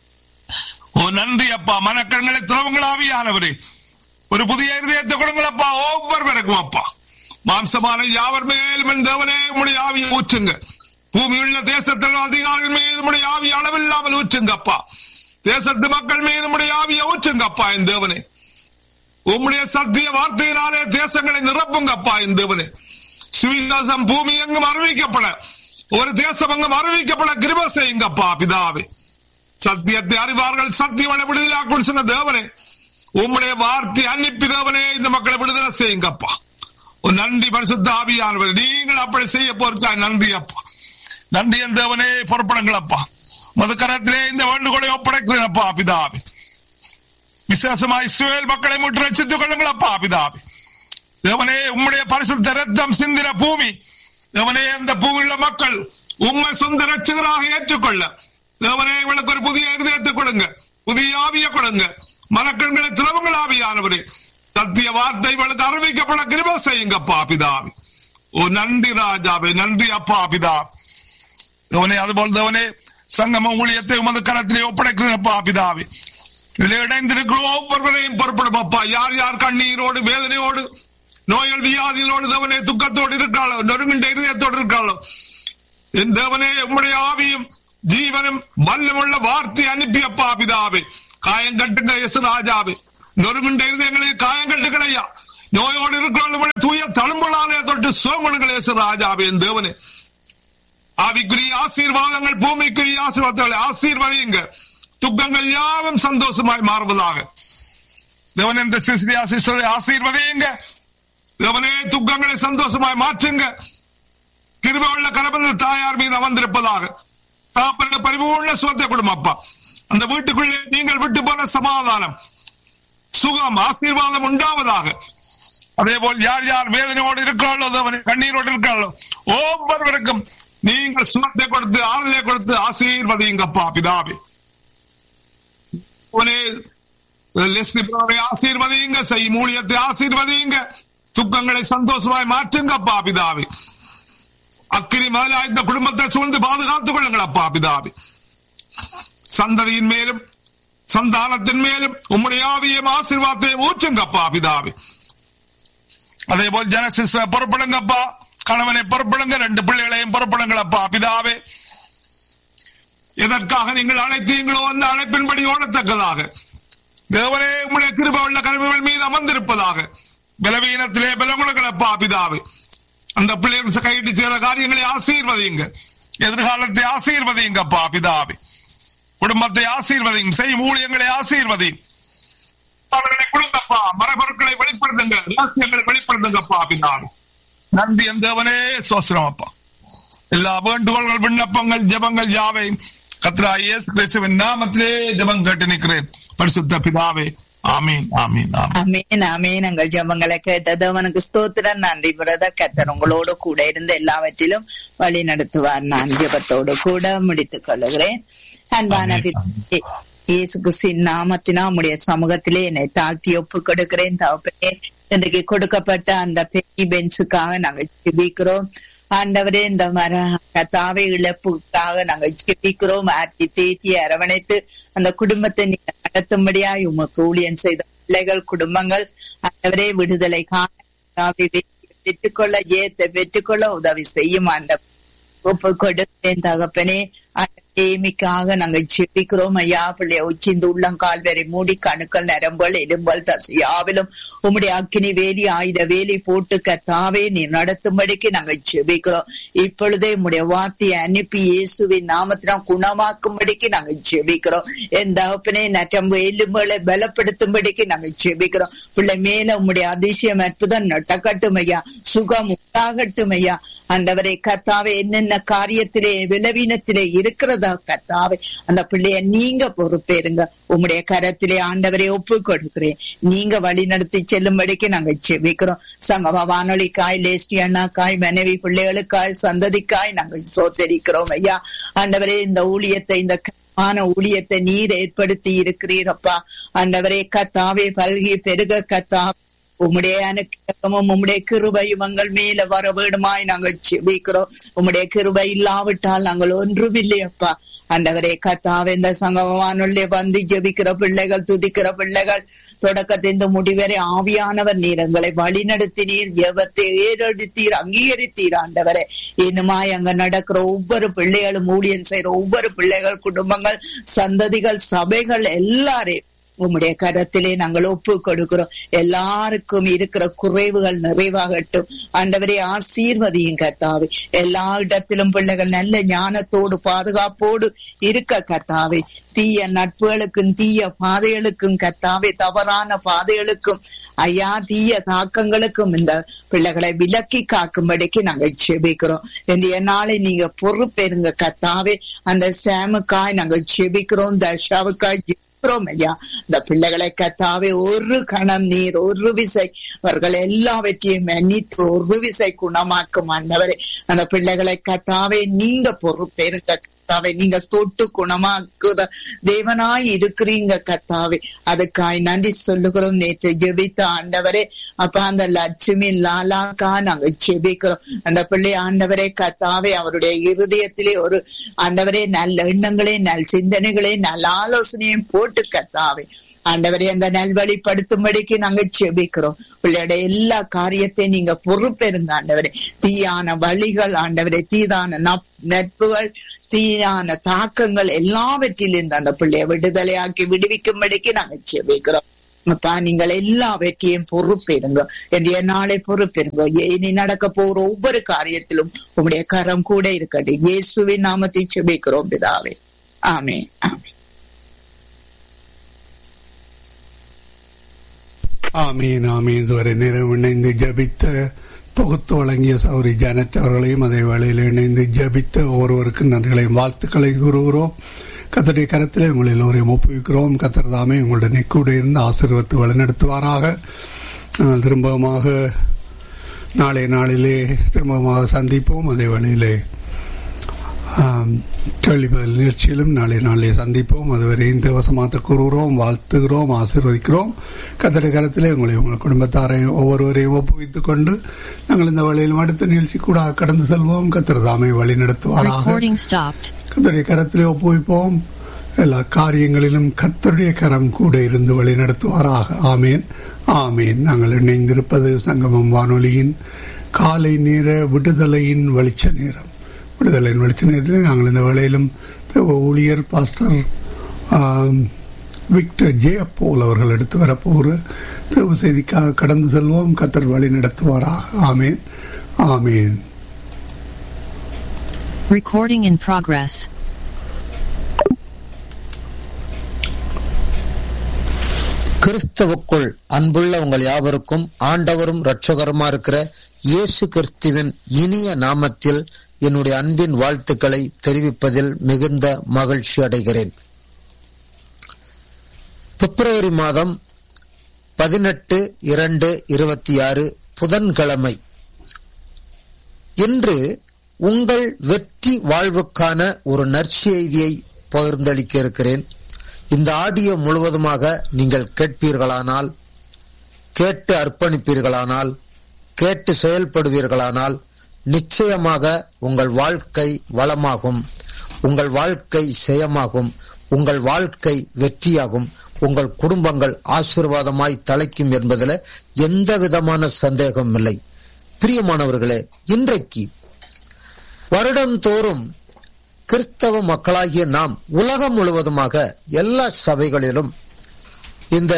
ஓ நன்றி அப்பா மனக்கண்களை திரவங்களாவியானவரே ஒரு புதிய இருதயத்தை கொடுங்களப்பா ஒவ்வொருவருக்கும் அப்பா மாம்சமான யாவர் மேலும் தேவனே உடைய ஆவியை ஊற்றுங்க பூமியுள்ள தேசத்தில் அதிகாரிகள் மீது உடைய ஆவி அளவில்லாமல் ஊற்றுங்க அப்பா தேசத்து மக்கள் மீது உடைய ஆவியை ஊற்றுங்க அப்பா என் தேவனே உம்முடைய சத்திய வார்த்தையினாலே தேசங்களை நிரப்புங்க அப்பா என் தேவனே சுவிகாசம் பூமி எங்கும் அறிவிக்கப்பட ஒரு தேசம் எங்கும் அறிவிக்கப்பட கிருப செய்யுங்கப்பா பிதாவே சத்தியத்தை அறிவார்கள் சத்தியமான விடுதலாக்கும் சொன்ன தேவனே உம்முடைய வார்த்தை அன்னிப்பி தேவனே இந்த மக்களை விடுதலை செய்யுங்கப்பா ஒரு நன்றி பரிசுத்த ஆவியானவர் நீங்கள் அப்படி செய்ய போறா நன்றி அப்பா நன்றி என் தேவனே புறப்படுங்களப்பா மதுக்கரத்திலே இந்த வேண்டுகோளை ஒப்படைக்கிறேனப்பா பிதாவே விசேஷமாய் இஸ்ரேல் மக்களை முற்று ரசித்துக் கொள்ளுங்களப்பா பிதாவே தேவனே உம்முடைய பரிசுத்த ரத்தம் சிந்தின பூமி தேவனே அந்த பூமியுள்ள மக்கள் உண்மை சொந்த ரட்சகராக ஏற்றுக்கொள்ள தேவனே இவளுக்கு ஒரு புதிய இருதயத்தை கொடுங்க புதிய ஆவிய கொடுங்க மலக்கண்களை திரவங்கள் ஆவியானவரே சத்திய வார்த்தை இவளுக்கு அறிவிக்கப்பட கிருப செய்யுங்கப்பா பிதாவே ஓ நன்றி ராஜாவே நன்றி அப்பா பிதா தேவனே அதுபோல் தேவனே சங்கம ஊழியத்தை உமது கரத்திலே ஒப்படைக்கிறப்பா பிதாவே இதில் இணைந்திருக்கிற ஒவ்வொருவரையும் பொறுப்படும் அப்பா யார் யார் கண்ணீரோடு வேதனையோடு நோய்கள் வியாதிகளோடு தேவனே துக்கத்தோடு இருக்காளோ நொறுங்கின்ற இருதயத்தோடு இருக்காளோ என் தேவனே உம்முடைய ஆவியும் ஜீவனும் வல்லமுள்ள வார்த்தை அனுப்பி அப்பா பிதாவே காயம் கட்டுங்க எஸ் ராஜாவே நொறுங்குண்ட இருதயங்களுக்கு காயம் கட்டுகளையா நோயோடு இருக்கிறவங்களை தூய தழும்புளாலே தொட்டு சோமனுங்கள் எஸ் ராஜாவே என் தேவனே ஆவிக்குரிய ஆசீர்வாதங்கள் பூமிக்குரிய ஆசீர்வாதங்களை ஆசீர்வதியுங்க துக்கங்கள் யாவும் சந்தோஷமாய் மாறுவதாக தேவன் இந்த சிசிரி ஆசீஸ்வரை ஆசீர்வதியுங்க தேவனே துக்கங்களை சந்தோஷமாய் மாற்றுங்க கிருபையுள்ள கரபந்த தாயார் மீது அமர்ந்திருப்பதாக தாப்பன பரிபூர்ண சுகத்தை கொடுக்கும் அப்பா அந்த வீட்டுக்குள்ளே நீங்கள் விட்டு போன சமாதானம் சுகம் ஆசீர்வாதம் உண்டாவதாக அதே போல் யார் யார் வேதனையோடு இருக்கிறாளோ தேவனே கண்ணீரோடு இருக்கிறாளோ ஒவ்வொருவருக்கும் நீங்கள் சுகத்தை கொடுத்து ஆறுதலை கொடுத்து ஆசீர்வதிங்கப்பா பிதாவே உனே லெஸ்லி பிரதரை ஆசீர்வதியுங்க செய் மூலியத்தை ஆசீர்வதியுங்க துக்கங்களை சந்தோஷமாய் மாற்றுங்கப்பா பிதாவே அக்கினி மேல இந்த குடும்பத்தை சூழ்ந்து பாதுகாத்துக் கொள்ளுங்கள் அப்பா பிதாவே சந்ததியின் மேலும் சந்தானத்தின் மேலும் உம்முடைய ஆவியம் ஆசீர்வாதத்தையும் ஊற்றுங்கப்பா பிதாவே அதே போல் ஜனசிஸ்ட புறப்படுங்கப்பா கணவனை புறப்படுங்க ரெண்டு பிள்ளைகளையும் புறப்படுங்களப்பா பிதாவே எதற்காக நீங்கள் அழைத்தீங்களோ அந்த அழைப்பின்படி ஓடத்தக்கதாக தேவனே உம்முடைய கிருப உள்ள கருவிகள் மீது அமர்ந்திருப்பதாக பலவீனத்திலே பலமுழங்களப்பா பிதாவே அந்த பிள்ளைகள் கையிட்டு செய்கிற காரியங்களை ஆசீர்வதியுங்க எதிர்காலத்தை ஆசீர்வதியுங்கப்பா பிதாவே குடும்பத்தை ஆசீர்வதியும் செய் ஊழியங்களை ஆசீர்வதியும் அவர்களை கொடுங்கப்பா மரபொருட்களை வெளிப்படுத்துங்க ரகசியங்களை வெளிப்படுத்துங்கப்பா பிதாவே நன்றி என் தேவனே சோசரம் அப்பா எல்லா வேண்டுகோள்கள் விண்ணப்பங்கள் ஜபங்கள் யாவை கத்ரா இயேசு கிறிஸ்துவின் நாமத்திலே ஜபம் கேட்டு நிற்கிறேன் பரிசுத்த பிதாவே ஆமீன் ஆமீன் ஆமீன் அமேன் அமேன் எங்கள் ஜபங்களை கேட்டது அவனுக்கு ஸ்தோத்திரம் நன்றி பிரதர் கத்தர் உங்களோடு கூட இருந்து எல்லாவற்றிலும் வழி நடத்துவார் நான் ஜபத்தோடு கூட முடித்துக் கொள்ளுகிறேன் அன்பான ஆமென். பிதாவே, இயேசு கிறிஸ்துவின் நாமத்தினா உம்முடைய சமூகத்திலே என்னை தாழ்த்தி ஒப்பு கொடுக்கிறேன் தகப்பனே இன்றைக்கு கொடுக்கப்பட்ட அந்த பெரிய பெஞ்சுக்காக நாங்கள் ஜெபிக்கிறோம் ஆண்டவரே இந்த மர கத்தாவை இழப்புக்காக நாங்கள் ஜெபிக்கிறோம் ஆர்த்தி தேத்தி அரவணைத்து அந்த குடும்பத்தை நீங்க நடத்தும்படியாய் உமக்கு ஊழியம் செய்த பிள்ளைகள் குடும்பங்கள் ஆண்டவரே விடுதலை காண கர்த்தாவே, பெற்றுக்கொள்ள ஜெயத்தை பெற்றுக்கொள்ள உதவி செய்யும் ஆண்டவர் ஒப்பு கொடுத்தேன் தகப்பனே ஏமிக்காக நாங்கள் ஜெபிக்கிறோம் ஐயா பிள்ளைய உச்சிந்து உள்ளங்கால் வரை மூடி கணுக்கள் நரம்பல் எலும்பல் தசையாவிலும் உம்முடைய அக்கினி வேலி ஆயுத வேலி போட்டு கத்தாவே நீ நடத்தும்படிக்கு நாங்கள் ஜெபிக்கிறோம் இப்பொழுதே உம்முடைய வார்த்தையை அனுப்பி இயேசுவின் நாமத்தினால் குணமாக்கும்படிக்கு நாங்கள் ஜெபிக்கிறோம் என் தகப்பனே நட்டம்பு எலும்புகளை பலப்படுத்தும்படிக்கு நாங்கள் ஜெபிக்கிறோம் பிள்ளை மேல உம்முடைய அதிசயம் அற்புதம் நட்டக்கட்டும் ஐயா சுகம் உண்டாகட்டும் ஐயா ஆண்டவரை கத்தாவே என்னென்ன காரியத்திலே விலவீனத்திலே இருக்கிறதா கத்தாவே அந்த பிள்ளைய நீங்க பொறுப்பேருங்க உம்முடைய கரத்திலே ஆண்டவரை ஒப்பு கொடுக்கிறேன் நீங்க வழி நடத்தி செல்லும்படிக்கு நாங்க செபிக்கிறோம் சங்கம வானொலிக்காய் லேஸ்டி அண்ணாக்காய் மனைவி பிள்ளைகளுக்காய் சந்ததிக்காய் நாங்கள் சோத்தரிக்கிறோம் ஐயா ஆண்டவரே இந்த ஊழியத்தை இந்த ஆன ஊழியத்தை நீர் ஏற்படுத்தி இருக்கிறீரப்பா ஆண்டவரே கத்தாவே பல்கி பெருக கத்தா உம்முடைய அனுக்கிரகமும் உம்முடைய கிருபையும் எங்கள் மேல வர வேண்டுமாய் நாங்கள் செபிக்கிறோம் உம்முடைய கிருபை இல்லாவிட்டால் நாங்கள் ஒன்றுமில்லை அப்பா ஆண்டவரே கத்தாவே இந்த சங்கமானுள்ளே வந்து ஜெபிக்கிற பிள்ளைகள் துதிக்கிற பிள்ளைகள் தொடக்கத்தின் முடிவரை ஆவியானவர் நீர் எங்களை வழி நடத்தினீர் ஜெபத்தை ஏறெடுத்தீர் அங்கீகரித்தீர் ஆண்டவரே இன்னுமாய் அங்க நடக்கிற ஒவ்வொரு பிள்ளைகளும் ஊழியம் செய்யற ஒவ்வொரு பிள்ளைகள் குடும்பங்கள் சந்ததிகள் சபைகள் எல்லாரையும் உம்முடைய கரத்திலே நாங்கள் ஒப்பு கொடுக்கிறோம் எல்லாருக்கும் இருக்கிற குறைவுகள் நிறைவாகட்டும் ஆண்டவரே ஆசீர்வதியும் கத்தாவே எல்லா இடத்திலும் பிள்ளைகள் நல்ல ஞானத்தோடு பாதுகாப்போடு இருக்க கத்தாவே தீய நட்புகளுக்கும் தீய பாதைகளுக்கும் கத்தாவே தவறான பாதைகளுக்கும் ஐயா தீய தாக்கங்களுக்கும் இந்த பிள்ளைகளை விலக்கி காக்கும்படிக்கு நாங்கள் செபிக்கிறோம் இன்றைய நாளை நீங்க பொறுப்பேருங்க கத்தாவே அந்த சாமுக்காய் நாங்கள் செபிக்கிறோம் தஷாவுக்காய் ஜெபிக்கிறோம் ஐயா இந்த பிள்ளைகளை கத்தாவே ஒரு கணம் நீர் ஒரு விசை அவர்கள் எல்லாவற்றையும் மன்னித்து ஒரு விசை குணமாக்கும் ஆண்டவரே அந்த பிள்ளைகளை கத்தாவே நீங்க பொறுப்பேருங்க கத்தாவே நீங்க தொட்டு குணமாக்குற தேவனாய் இருக்கிறீங்க கத்தாவே அதுக்காய் நன்றி சொல்லுகிறோம் நேற்று ஜெபித்த ஆண்டவரே அப்ப அந்த லட்சுமி லாலாக்கா நாங்க ஜெபிக்கிறோம் அந்த பிள்ளை ஆண்டவரே கத்தாவே அவருடைய இருதயத்திலே ஒரு ஆண்டவரே நல்ல எண்ணங்களே நல் சிந்தனைகளே நல்ல ஆலோசனையும் போட்டு கத்தாவே ஆண்டவரை அந்த நல்வழிப்படுத்தும்படிக்கு நாங்க செபிக்கிறோம் பிள்ளையோட எல்லா காரியத்தையும் நீங்க பொறுப்பெருங்க ஆண்டவரே தீயான வழிகள் ஆண்டவரே தீதான நட்புகள் தீயான தாக்கங்கள் எல்லாவற்றிலிருந்து அந்த பிள்ளைய விடுதலையாக்கி விடுவிக்கும்படிக்கு நாங்க செபிக்கிறோம் அப்பா நீங்கள் எல்லாவற்றையும் பொறுப்பெருங்க என்னுடைய நாளை பொறுப்பெருங்க இனி நடக்க போகிற ஒவ்வொரு காரியத்திலும் உங்களுடைய கரம் கூட இருக்கட்டும் இயேசுவின் நாமத்தை செபிக்கிறோம் பிதாவே ஆமே ஆமே ஆமீன் ஆமீன் இதுவரை நேரம் இணைந்து ஜபித்த தொகுத்து வழங்கிய சௌரி ஜானட் அவர்களையும் அதே வேளையில் இணைந்து ஜபித்த ஒருவருக்கு நன்றிகளையும் வாழ்த்துக்களை கூறுகிறோம் கத்தருடைய கரத்திலே உங்கள் எல்லோரையும் ஒப்புவிக்கிறோம் கத்தர் தாமே உங்களுடைய கூட இருந்து ஆசீர்வத்து வழிநடத்துவாராக நாங்கள் திரும்பமாக நாளைய நாளிலே திரும்பமாக சந்திப்போம் அதே வழியிலே கேள்வி பதில் நிகழ்ச்சியிலும் நாளை நாளே சந்திப்போம் அதுவரை இந்த வசமாத்த கூறுகிறோம் வாழ்த்துகிறோம் ஆசீர்வதிக்கிறோம் கத்தடை கரத்திலே உங்களை உங்கள் குடும்பத்தாரையும் ஒவ்வொருவரையும் ஒப்புவித்துக் கொண்டு நாங்கள் இந்த வழியிலும் அடுத்த நிகழ்ச்சி கூட கடந்து செல்வோம் கத்திர தாமை வழி நடத்துவாராக கத்தருடைய கரத்திலே ஒப்புவிப்போம் எல்லா காரியங்களிலும் கத்தருடைய கரம் கூட இருந்து வழி நடத்துவாராக ஆமேன் ஆமேன் நாங்கள் இணைந்திருப்பது சங்கமம் வானொலியின் காலை நேர விடுதலையின் வெளிச்ச நேரம் விடுதலையின் வெளிச்ச நேரத்தில் நாங்கள் இந்த வேளையிலும் ஊழியர் பாஸ்டர் விக்டர் ஜே போல் அவர்கள் எடுத்து வரப்போகிற தேவ செய்திக்காக கடந்து செல்வோம் கத்தர் வழி நடத்துவாராக ஆமேன் ஆமேன் Recording in progress. கிறிஸ்தவுக்குள் அன்புள்ள உங்கள் யாவருக்கும் ஆண்டவரும் இரட்சகருமா இருக்கிற இயேசு கிறிஸ்துவின் இனிய நாமத்தில் என்னுடைய அன்பின் வாழ்த்துக்களை தெரிவிப்பதில் மிகுந்த மகிழ்ச்சி அடைகிறேன் பிப்ரவரி மாதம் பதினெட்டு இரண்டு இருபத்தி ஆறு புதன்கிழமை இன்று உங்கள் வெற்றி வாழ்வுக்கான ஒரு நற்செய்தியை பகிர்ந்தளிக்க இருக்கிறேன் இந்த ஆடியோ முழுவதுமாக நீங்கள் கேட்பீர்களானால் கேட்டு அர்ப்பணிப்பீர்களானால் கேட்டு செயல்படுவீர்களானால் நிச்சயமாக உங்கள் வாழ்க்கை வளமாகும் உங்கள் வாழ்க்கை செயமாகும் உங்கள் வாழ்க்கை வெற்றியாகும் உங்கள் குடும்பங்கள் ஆசீர்வாதமாய் தலைக்கும் என்பதில் எந்த விதமான சந்தேகம் இல்லை பிரியமானவர்களே இன்றைக்கு வருடந்தோறும் கிறிஸ்தவ மக்களாகிய நாம் உலகம் முழுவதுமாக எல்லா சபைகளிலும் இந்த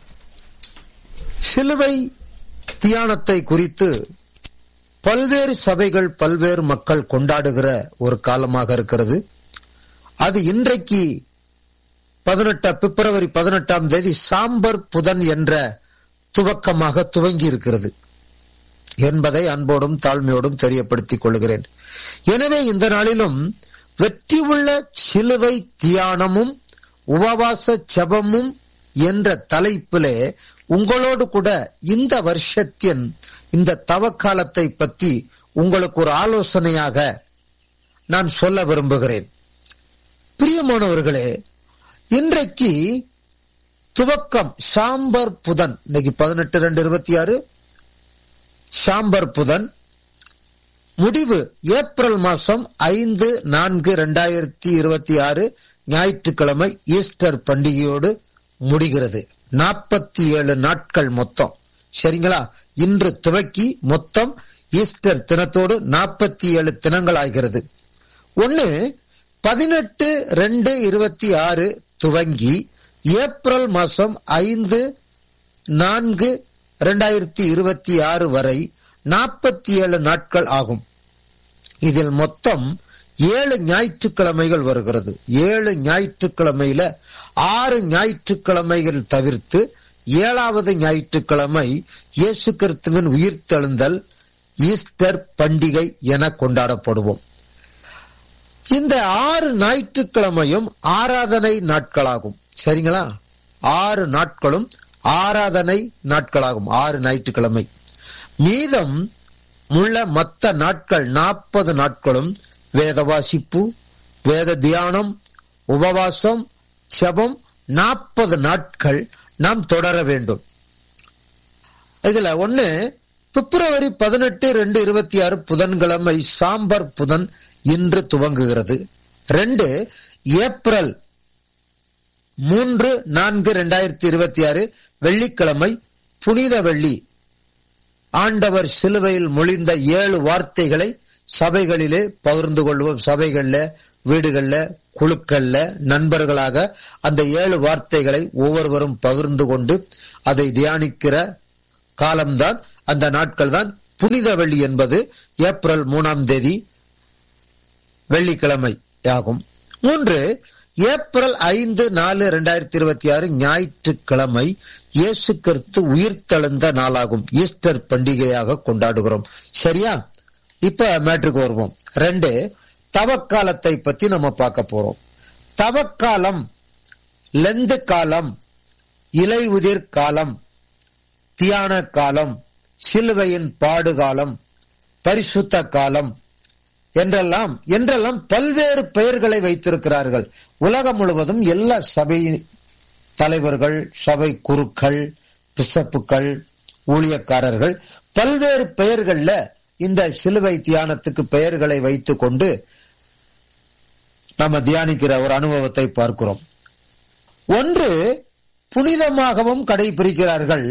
சிலுவை தியானத்தை குறித்து பல்வேறு சபைகள் பல்வேறு மக்கள் கொண்டாடுகிற ஒரு காலமாக இருக்கிறது அது இன்றைக்கு பதினெட்டு பிப்ரவரி பதினெட்டாம் தேதி சாம்பர் புதன் என்ற துவக்கமாக துவங்கி இருக்கிறது என்பதை அன்போடும் தாழ்மையோடும் தெரியப்படுத்திக் கொள்கிறேன் எனவே இந்த நாளிலும் வெற்றி உள்ள சிலுவை தியானமும் உபவாச ஜபமும் என்ற தலைப்பிலே உங்களோடு கூட இந்த வருஷத்தின் இந்த தவக்காலத்தை பற்றி உங்களுக்கு ஒரு ஆலோசனையாக நான் சொல்ல விரும்புகிறேன் பிரியமானவர்களே இன்றைக்கு துவக்கம் சாம்பர் புதன் இன்னைக்கு பதினெட்டு ரெண்டு இருபத்தி ஆறு சாம்பர் புதன் முடிவு ஏப்ரல் மாசம் ஐந்து நான்கு இரண்டாயிரத்தி இருபத்தி ஆறு ஞாயிற்றுக்கிழமை ஈஸ்டர் பண்டிகையோடு முடிகிறது நாற்பத்தி ஏழு நாட்கள் மொத்தம் சரிங்களா இன்று துவக்கி மொத்தம் ஈஸ்டர் தினத்தோடு நாற்பத்தி ஏழு தினங்கள் ஆகிறது ஒன்னு பதினெட்டு ரெண்டு இருபத்தி ஆறு துவங்கி ஏப்ரல் மாசம் ஐந்து நான்கு இரண்டாயிரத்தி இருபத்தி ஆறு வரை நாற்பத்தி ஏழு நாட்கள் ஆகும் இதில் மொத்தம் ஏழு ஞாயிற்றுக்கிழமைகள் வருகிறது ஏழு ஞாயிற்றுக்கிழமையில ஆறு ஞாயிற்றுக்கிழமைகள் தவிர்த்து ஏழாவது ஞாயிற்றுக்கிழமை இயேசு கிறிஸ்துவின் உயிர்த்தெழுந்தல் ஈஸ்டர் பண்டிகை என கொண்டாடப்படுவோம் இந்த ஆறு ஞாயிற்றுக்கிழமையும் ஆராதனை நாட்களாகும் சரிங்களா ஆறு நாட்களும் ஆராதனை நாட்களாகும் ஆறு ஞாயிற்றுக்கிழமை மீதம் உள்ள மற்ற நாட்கள் நாற்பது நாட்களும் வேத வாசிப்பு வேத தியானம் உபவாசம் செபம் நாற்பது நாட்கள் நாம் தொடர வேண்டும் இதுல ஒண்ணு பிப்ரவரி பதினெட்டு ரெண்டு இருபத்தி ஆறு புதன்கிழமை சாம்பர் புதன் இன்று துவங்குகிறது ரெண்டு ஏப்ரல் மூன்று நான்கு இரண்டாயிரத்தி இருபத்தி ஆறு வெள்ளிக்கிழமை புனித வெள்ளி ஆண்டவர் சிலுவையில் மொழிந்த ஏழு வார்த்தைகளை சபைகளிலே பகிர்ந்து கொள்வோம் சபைகள்ல வீடுகள்ல குழுக்கள்ல நண்பர்களாக அந்த ஏழு வார்த்தைகளை ஒவ்வொருவரும் பகிர்ந்து கொண்டு அதை தியானிக்கிற காலம்தான் அந்த நாட்கள் தான் புனித வெள்ளி என்பது ஏப்ரல் மூணாம் தேதி வெள்ளிக்கிழமை ஆகும் மூன்று ஏப்ரல் ஐந்து நாலு இரண்டாயிரத்தி இருபத்தி ஆறு ஞாயிற்றுக்கிழமை இயேசு கிறிஸ்து உயிர்த்தெழுந்த நாளாகும் ஈஸ்டர் பண்டிகையாக கொண்டாடுகிறோம் சரியா இப்ப மேட்ருக்கு வருவோம் ரெண்டு தவக்காலத்தை பத்தி நம்ம பார்க்க போறோம் தவக்காலம் லெந்து காலம் இலை உதிர் காலம் தியான காலம் சிலுவையின் பாடுகாலம் பரிசுத்த காலம் என்றெல்லாம் என்றெல்லாம் பல்வேறு பெயர்களை வைத்திருக்கிறார்கள் உலகம் முழுவதும் எல்லா சபை தலைவர்கள் சபை குருக்கள் பிசப்புக்கள் ஊழியக்காரர்கள் பல்வேறு பெயர்கள்ல இந்த சிலுவை தியானத்துக்கு பெயர்களை வைத்துக் கொண்டு நம்ம தியானிக்கிற ஒரு அனுபவத்தை பார்க்கிறோம் ஒன்று புனிதமாகவும் கடைபிடிக்கிறார்கள்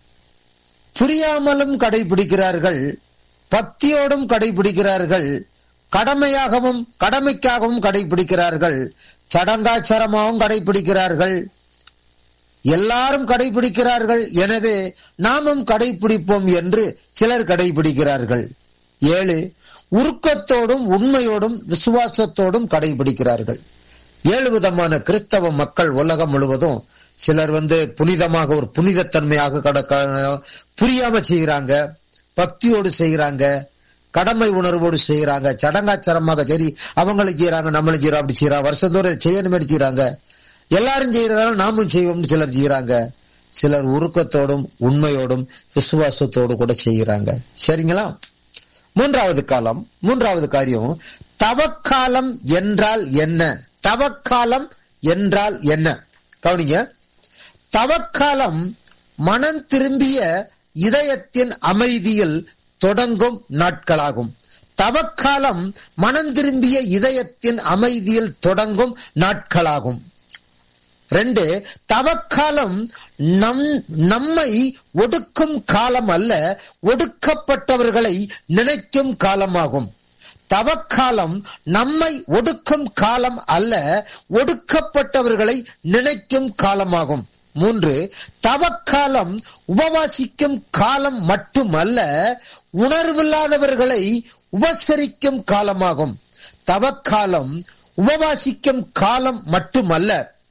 புரியாமலும் கடைபிடிக்கிறார்கள் பக்தியோடும் கடைபிடிக்கிறார்கள் கடமையாகவும் கடமைக்காகவும் கடைபிடிக்கிறார்கள் சடங்காச்சாரமாகவும் கடைபிடிக்கிறார்கள் எல்லாரும் கடைபிடிக்கிறார்கள் எனவே நாமும் கடைபிடிப்போம் என்று சிலர் கடைபிடிக்கிறார்கள் ஏழு உருக்கத்தோடும் உண்மையோடும் விசுவாசத்தோடும் கடைபிடிக்கிறார்கள் ஏழு விதமான கிறிஸ்தவ மக்கள் உலகம் முழுவதும் சிலர் வந்து புனிதமாக ஒரு புனிதத்தன்மையாக கடக்க புரியாம செய்யறாங்க பக்தியோடு செய்யறாங்க கடமை உணர்வோடு செய்யறாங்க சடங்காச்சாரமாக சரி அவங்களும் செய்யறாங்க நம்மளும் செய்யறோம் அப்படி செய்யறாங்க வருஷந்தோறும் செய்யணுமே செய்யறாங்க எல்லாரும் செய்யறதால நாமும் செய்வோம்னு சிலர் செய்யறாங்க சிலர் உருக்கத்தோடும் உண்மையோடும் விசுவாசத்தோடு கூட செய்யறாங்க சரிங்களா மூன்றாவது காலம் மூன்றாவது காரியம் தவக்காலம் என்றால் என்ன தவக்காலம் என்றால் என்ன கவனிங்க தவக்காலம் மனம் திரும்பிய இதயத்தின் அமைதியில் தொடங்கும் நாட்களாகும் தவக்காலம் மனம் திரும்பிய இதயத்தின் அமைதியில் தொடங்கும் நாட்களாகும் ரெண்டு தவக்காலம் நம் நம்மை ஒடுக்கும் காலம் அல்ல ஒடுக்கப்பட்டவர்களை நினைக்கும் காலமாகும் தவக்காலம் நம்மை ஒடுக்கும் காலம் அல்ல ஒடுக்கப்பட்டவர்களை நினைக்கும் காலமாகும் மூன்று தவக்காலம் உபவாசிக்கும் காலம் மட்டுமல்ல உணர்வில்லாதவர்களை உபசரிக்கும் காலமாகும் தவக்காலம் உபவாசிக்கும் காலம் மட்டுமல்ல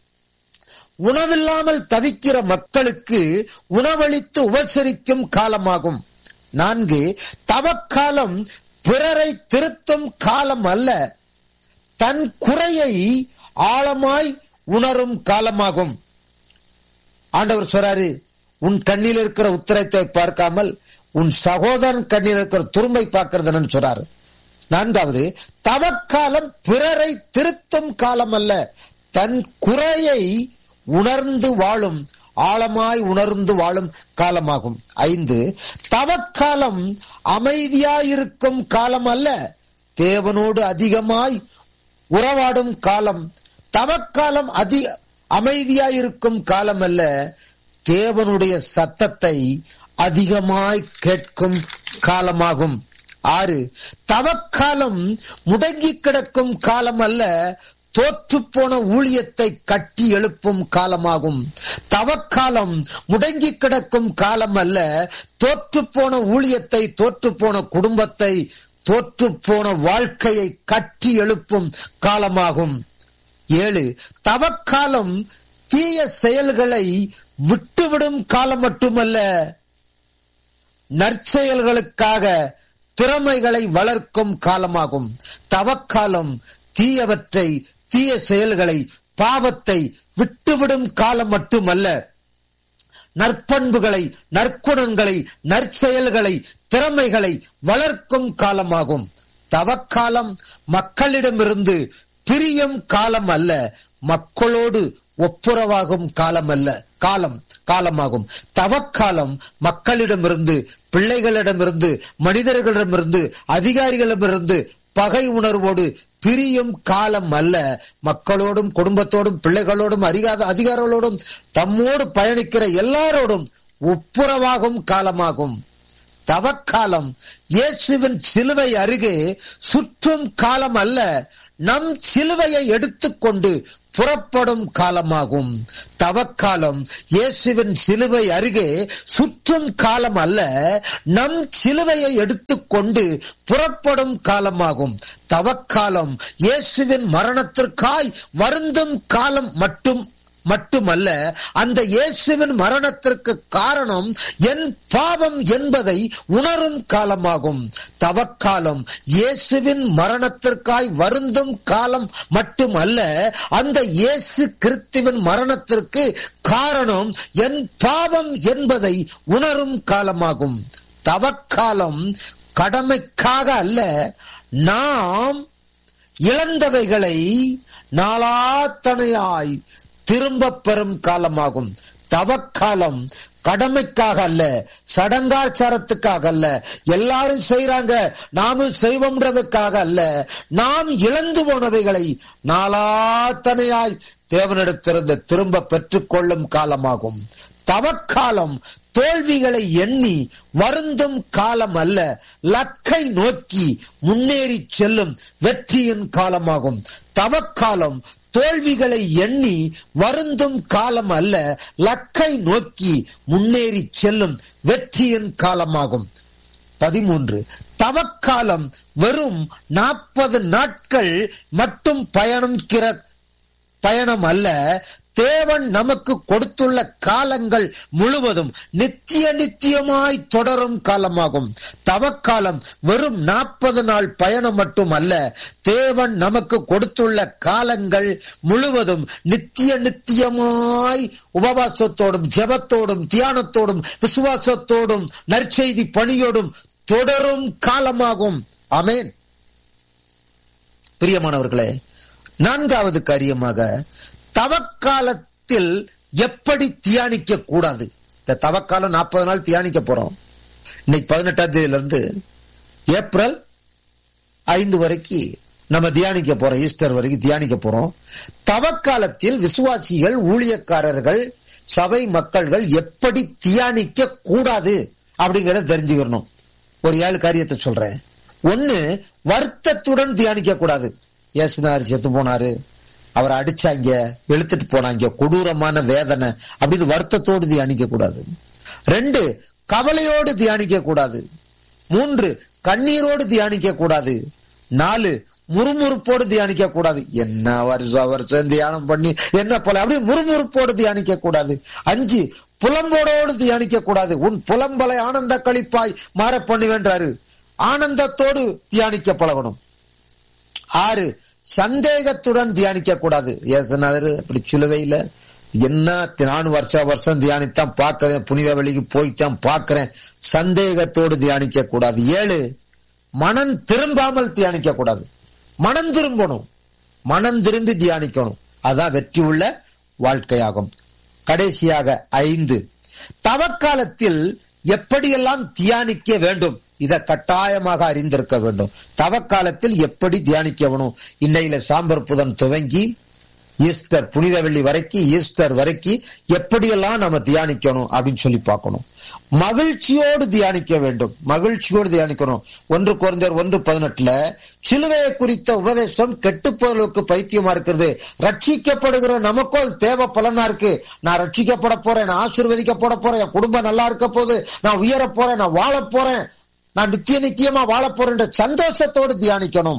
உணவில்லாமல் தவிக்கிற மக்களுக்கு உணவளித்து உபசரிக்கும் காலமாகும் நான்கு தவக்காலம் பிறரை திருத்தும் காலம் அல்ல தன் குறையை ஆழமாய் உணரும் காலமாகும் ஆண்டவர் சொல்றாரு உன் கண்ணில் இருக்கிற உத்தரத்தை பார்க்காமல் உன் சகோதரன் கண்ணில் இருக்கிற துரும்பை பார்க்கிறதுன்னு சொல்றாரு நான்காவது தவக்காலம் பிறரை திருத்தும் காலம் அல்ல தன் குறையை உணர்ந்து வாழும் ஆழமாய் உணர்ந்து வாழும் காலமாகும் ஐந்து தவக்காலம் அமைதியாயிருக்கும் காலம் அல்ல தேவனோடு அதிகமாய் உறவாடும் காலம் தவக்காலம் அதிக அமைதியாயிருக்கும் காலம் அல்ல தேவனுடைய சத்தத்தை அதிகமாய் கேட்கும் காலமாகும் ஆறு தவக்காலம் முடங்கி கிடக்கும் காலம் அல்ல தோற்று போன ஊழியத்தை கட்டி எழுப்பும் காலமாகும் தவக்காலம் முடங்கி கிடக்கும் காலம் அல்ல தோற்று போன ஊழியத்தை தோற்று போன குடும்பத்தை தோற்று போன வாழ்க்கையை கட்டி எழுப்பும் காலமாகும் ஏழு தவக்காலம் தீய செயல்களை விட்டுவிடும் காலம் மட்டுமல்ல நற்செயல்களுக்காக திறமைகளை வளர்க்கும் காலமாகும் தவக்காலம் தீயவற்றை தீய செயல்களை பாவத்தை விட்டுவிடும் காலம் மட்டுமல்ல நற்பண்புகளை நற்குணங்களை நற்செயல்களை திறமைகளை வளர்க்கும் காலமாகும் தவக்காலம் மக்களிடமிருந்து பிரியும் காலம் அல்ல மக்களோடு ஒப்புரவாகும் காலம் அல்ல காலம் காலமாகும் தவக்காலம் மக்களிடமிருந்து பிள்ளைகளிடமிருந்து மனிதர்களிடமிருந்து அதிகாரிகளிடமிருந்து பகை உணர்வோடு பிரியும் காலம் அல்ல மக்களோடும் குடும்பத்தோடும் பிள்ளைகளோடும் அறியாத அதிகாரிகளோடும் தம்மோடு பயணிக்கிற எல்லாரோடும் ஒப்புரவாகும் காலமாகும் தவக்காலம் இயேசுவின் சிலுவை அருகே சுற்றும் காலம் அல்ல நம் சிலுவையை எடுத்துக்கொண்டு புறப்படும் காலமாகும் தவக்காலம் இயேசுவின் சிலுவை அருகே சுற்றும் காலம் அல்ல நம் சிலுவையை எடுத்துக்கொண்டு புறப்படும் காலமாகும் தவக்காலம் இயேசுவின் மரணத்திற்காய் வருந்தும் காலம் மட்டும் மட்டுமல்ல அந்த இயேசுவின் மரணத்திற்கு காரணம் என் பாவம் என்பதை உணரும் காலமாகும் தவக்காலம் இயேசுவின் மரணத்திற்காய் வருந்தும் காலம் மட்டுமல்ல அந்த இயேசு கிறிஸ்துவின் மரணத்திற்கு காரணம் என் பாவம் என்பதை உணரும் காலமாகும் தவக்காலம் கடமைக்காக அல்ல நாம் இழந்தவைகளை நாளாத்தனையாய் திரும்ப பெறும் காலமாகும் தவக்காலம் கடமைக்காக அல்ல சடங்காச்சாரத்துக்காக அல்ல எல்லாரும் செய்யறாங்க நாமும் செய்வோம்ன்றதுக்காக அல்ல நாம் இழந்து போனவைகளை நாளாத்தனையாய் தேவனிடத்திலிருந்து திரும்ப பெற்றுக்கொள்ளும் காலமாகும் தவக்காலம் தோல்விகளை எண்ணி வருந்தும் காலம் அல்ல லக்கை நோக்கி முன்னேறி செல்லும் வெற்றியின் காலமாகும் தவக்காலம் தோல்விகளை எண்ணி வருந்தும் காலம் அல்ல லக்கை நோக்கி முன்னேறி செல்லும் வெற்றியின் காலமாகும் பதிமூன்று தவக்காலம் வெறும் நாற்பது நாட்கள் மட்டும் பயணிக்கிற பயணம் அல்ல தேவன் நமக்கு கொடுத்துள்ள காலங்கள் முழுவதும் நித்திய நித்தியமாய் தொடரும் காலமாகும் தவக்காலம் வெறும் நாற்பது நாள் பயணம் மட்டும் அல்ல தேவன் நமக்கு கொடுத்துள்ள காலங்கள் முழுவதும் நித்திய நித்தியமாய் உபவாசத்தோடும் ஜெபத்தோடும் தியானத்தோடும் விசுவாசத்தோடும் நற்செய்தி பணியோடும் தொடரும் காலமாகும் அமேன் பிரியமானவர்களே நான்காவது காரியமாக தவக்காலத்தில் எப்படி தியானிக்க கூடாது இந்த தவக்காலம் நாற்பது நாள் தியானிக்க போறோம் இன்னைக்கு பதினெட்டாம் தேதியில இருந்து ஏப்ரல் ஐந்து வரைக்கும் நம்ம தியானிக்க போறோம் ஈஸ்டர் வரைக்கும் தியானிக்க போறோம் தவக்காலத்தில் விசுவாசிகள் ஊழியக்காரர்கள் சபை மக்கள்கள் எப்படி தியானிக்க கூடாது அப்படிங்கறத தெரிஞ்சுக்கணும் ஒரு ஏழு காரியத்தை சொல்றேன் ஒண்ணு வருத்தத்துடன் தியானிக்க கூடாது ஏசுனார் செத்து போனாரு அவரை அடிச்சாங்க இழுத்துட்டு போனாங்க கொடூரமான வேதனை அப்படின்னு வருத்தத்தோடு தியானிக்க கூடாது ரெண்டு கவலையோடு தியானிக்க கூடாது மூன்று கண்ணீரோடு தியானிக்க கூடாது நாலு முறுமுறுப்போடு தியானிக்க கூடாது என்ன வருஷம் வருஷம் தியானம் பண்ணி என்ன போல அப்படி முறுமுறுப்போடு தியானிக்க கூடாது அஞ்சு புலம்போடோடு தியானிக்க கூடாது உன் புலம்பலை ஆனந்த கழிப்பாய் மாற பண்ணுவேன்றாரு ஆனந்தத்தோடு தியானிக்க பழகணும் ஆறு சந்தேகத்துடன் தியானிக்க கூடாது ஏசுனாரு அப்படி சிலுவையில என்ன நான் வருஷ வருஷம் தியானித்தான் பார்க்கிறேன் புனித வழிக்கு போய்த்தான் பார்க்கிறேன் சந்தேகத்தோடு தியானிக்க கூடாது ஏழு மனம் திரும்பாமல் தியானிக்க கூடாது மனம் திரும்பணும் மனம் திரும்பி தியானிக்கணும் அதான் வெற்றி உள்ள வாழ்க்கையாகும் கடைசியாக ஐந்து தவக்காலத்தில் எப்படியெல்லாம் தியானிக்க வேண்டும் இதை கட்டாயமாக அறிந்திருக்க வேண்டும் தவக்காலத்தில் எப்படி தியானிக்க வேணும் இன்னையில சாம்பர் புதன் துவங்கி ஈஸ்டர் புனித வெள்ளி வரைக்கும் ஈஸ்டர் வரைக்கும் எப்படியெல்லாம் நம்ம தியானிக்கணும் அப்படின்னு சொல்லி பார்க்கணும் மகிழ்ச்சியோடு தியானிக்க வேண்டும் மகிழ்ச்சியோடு தியானிக்கணும் ஒன்று குறைந்தர் ஒன்று பதினெட்டுல சிலுவையை குறித்த உபதேசம் கெட்டுப்போதலுக்கு பைத்தியமா இருக்கிறது ரட்சிக்கப்படுகிற நமக்கோ அது தேவை பலனா இருக்கு நான் ரட்சிக்கப்பட போறேன் நான் ஆசீர்வதிக்கப்பட போறேன் என் குடும்பம் நல்லா இருக்க போகுது நான் உயர போறேன் நான் வாழ போறேன் நான் நித்திய நித்தியமா வாழ போறேன் சந்தோஷத்தோடு தியானிக்கணும்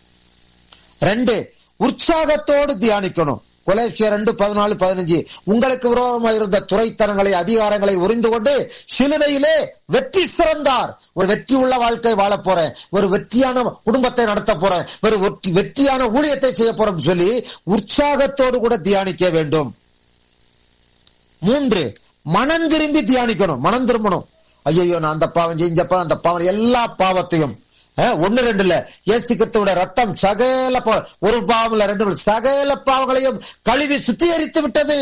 ரெண்டு உற்சாகத்தோடு தியானிக்கணும் கொலேசிய ரெண்டு பதினாலு பதினஞ்சு உங்களுக்கு விரோதமாக இருந்த துறைத்தனங்களை அதிகாரங்களை உறிந்து கொண்டு சிலுவையிலே வெற்றி சிறந்தார் ஒரு வெற்றி உள்ள வாழ்க்கை வாழ போறேன் ஒரு வெற்றியான குடும்பத்தை நடத்த போறேன் ஒரு வெற்றியான ஊழியத்தை செய்ய போறேன் சொல்லி உற்சாகத்தோடு கூட தியானிக்க வேண்டும் மூன்று மனம் திரும்பி தியானிக்கணும் மனம் திரும்பணும் ஐயோ நான் அந்த பாவம் செஞ்ச பாவம் அந்த பாவம் எல்லா பாவத்தையும் ஒன்னு ரெண்டு இல்ல இயேசு கிறிஸ்துவோட ரத்தம் சகல ஒரு பாவம் இல்ல ரெண்டு சகல பாவங்களையும் கழுவி சுத்திகரித்து விட்டது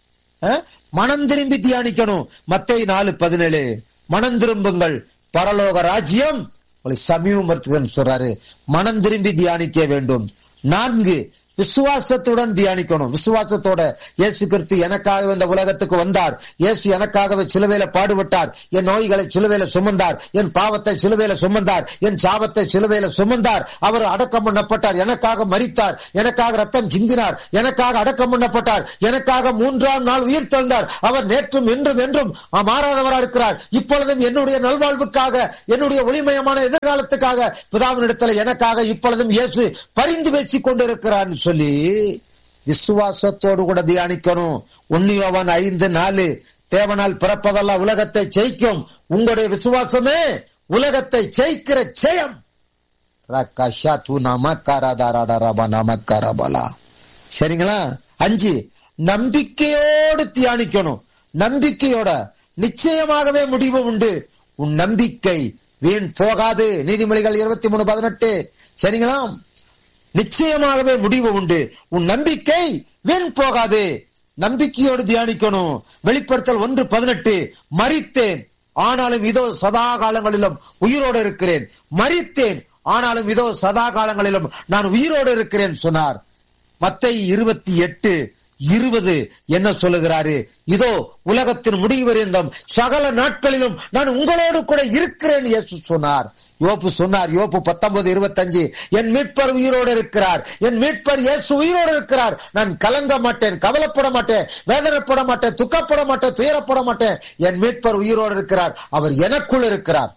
மனம் திரும்பி தியானிக்கணும் மத்திய நாலு பதினேழு மனம் திரும்புங்கள் பரலோக ராஜ்யம் உங்களை சமீபம் சொல்றாரு மனம் திரும்பி தியானிக்க வேண்டும் நான்கு விசுவாசத்துடன் தியானிக்கணும் விசுவாசத்தோட இயேசு கிறிஸ்து எனக்காக இந்த உலகத்துக்கு வந்தார் இயேசு எனக்காகவே சிலுவையில பாடுபட்டார் என் நோய்களை சிலுவையில சுமந்தார் என் பாவத்தை சிலுவையில சுமந்தார் என் சாபத்தை சிலுவையில சுமந்தார் அவர் அடக்கம் பண்ணப்பட்டார் எனக்காக மரித்தார் எனக்காக ரத்தம் சிந்தினார் எனக்காக அடக்கம் பண்ணப்பட்டார் எனக்காக மூன்றாம் நாள் உயிர் தெழுந்தார் அவர் நேற்றும் இன்றும் என்றும் மாறாதவராக இருக்கிறார் இப்பொழுதும் என்னுடைய நல்வாழ்வுக்காக என்னுடைய ஒளிமயமான எதிர்காலத்துக்காக பிதாவினிடத்தில் எனக்காக இப்பொழுதும் இயேசு பரிந்து பேசிக் கொண்டிருக்கிறார் சொல்லி விசுவாசத்தோடு கூட தியானிக்கணும் ஒன்னியோவன் ஐந்து நாலு தேவனால் பிறப்பதல்ல உலகத்தை ஜெயிக்கும் உங்களுடைய விசுவாசமே உலகத்தை ஜெயிக்கிற ஜெயம் ரக்கஷா தூ நமக்காராதாராடாரபா நமக்காரபலா சரிங்களா அஞ்சு நம்பிக்கையோடு தியானிக்கணும் நம்பிக்கையோட நிச்சயமாகவே முடிவு உண்டு உன் நம்பிக்கை வீண் போகாது நீதிமொழிகள் இருபத்தி மூணு பதினெட்டு சரிங்களா நிச்சயமாகவே முடிவு உண்டு உன் நம்பிக்கை வீண் போகாது நம்பிக்கையோடு தியானிக்கணும் வெளிப்படுத்தல் ஒன்று பதினெட்டு மறித்தேன் ஆனாலும் இதோ சதா காலங்களிலும் உயிரோடு இருக்கிறேன் மறித்தேன் ஆனாலும் இதோ சதா காலங்களிலும் நான் உயிரோடு இருக்கிறேன் சொன்னார் மத்தை இருபத்தி எட்டு இருபது என்ன சொல்லுகிறாரு இதோ உலகத்தின் முடிவறிந்தம் சகல நாட்களிலும் நான் உங்களோடு கூட இருக்கிறேன் இயேசு சொன்னார் யோப்பு சொன்னார் யோப்பு பத்தொன்பது இருபத்தஞ்சு என் மீட்பர் உயிரோடு இருக்கிறார் என் மீட்பர் இயேசு உயிரோடு இருக்கிறார் நான் கலங்க மாட்டேன் கவலைப்பட மாட்டேன் வேதனைப்பட மாட்டேன் துக்கப்பட மாட்டேன் துயரப்பட மாட்டேன் என் மீட்பர் உயிரோடு இருக்கிறார் அவர் எனக்குள் இருக்கிறார்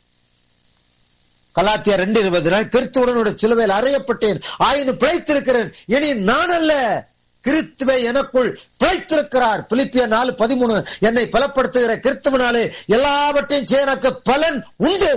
கலாத்தியா ரெண்டு இருபது நான் கிறிஸ்துவனுடைய சிலுவையில் அறையப்பட்டேன் ஆயினும் பிழைத்திருக்கிறேன் இனி நான் அல்ல கிறிஸ்துவை எனக்குள் பிழைத்திருக்கிறார் பிலிப்பிய நாலு பதிமூணு என்னை பலப்படுத்துகிற கிறிஸ்துவனாலே எல்லாவற்றையும் செய்ய எனக்கு பலன் உண்டு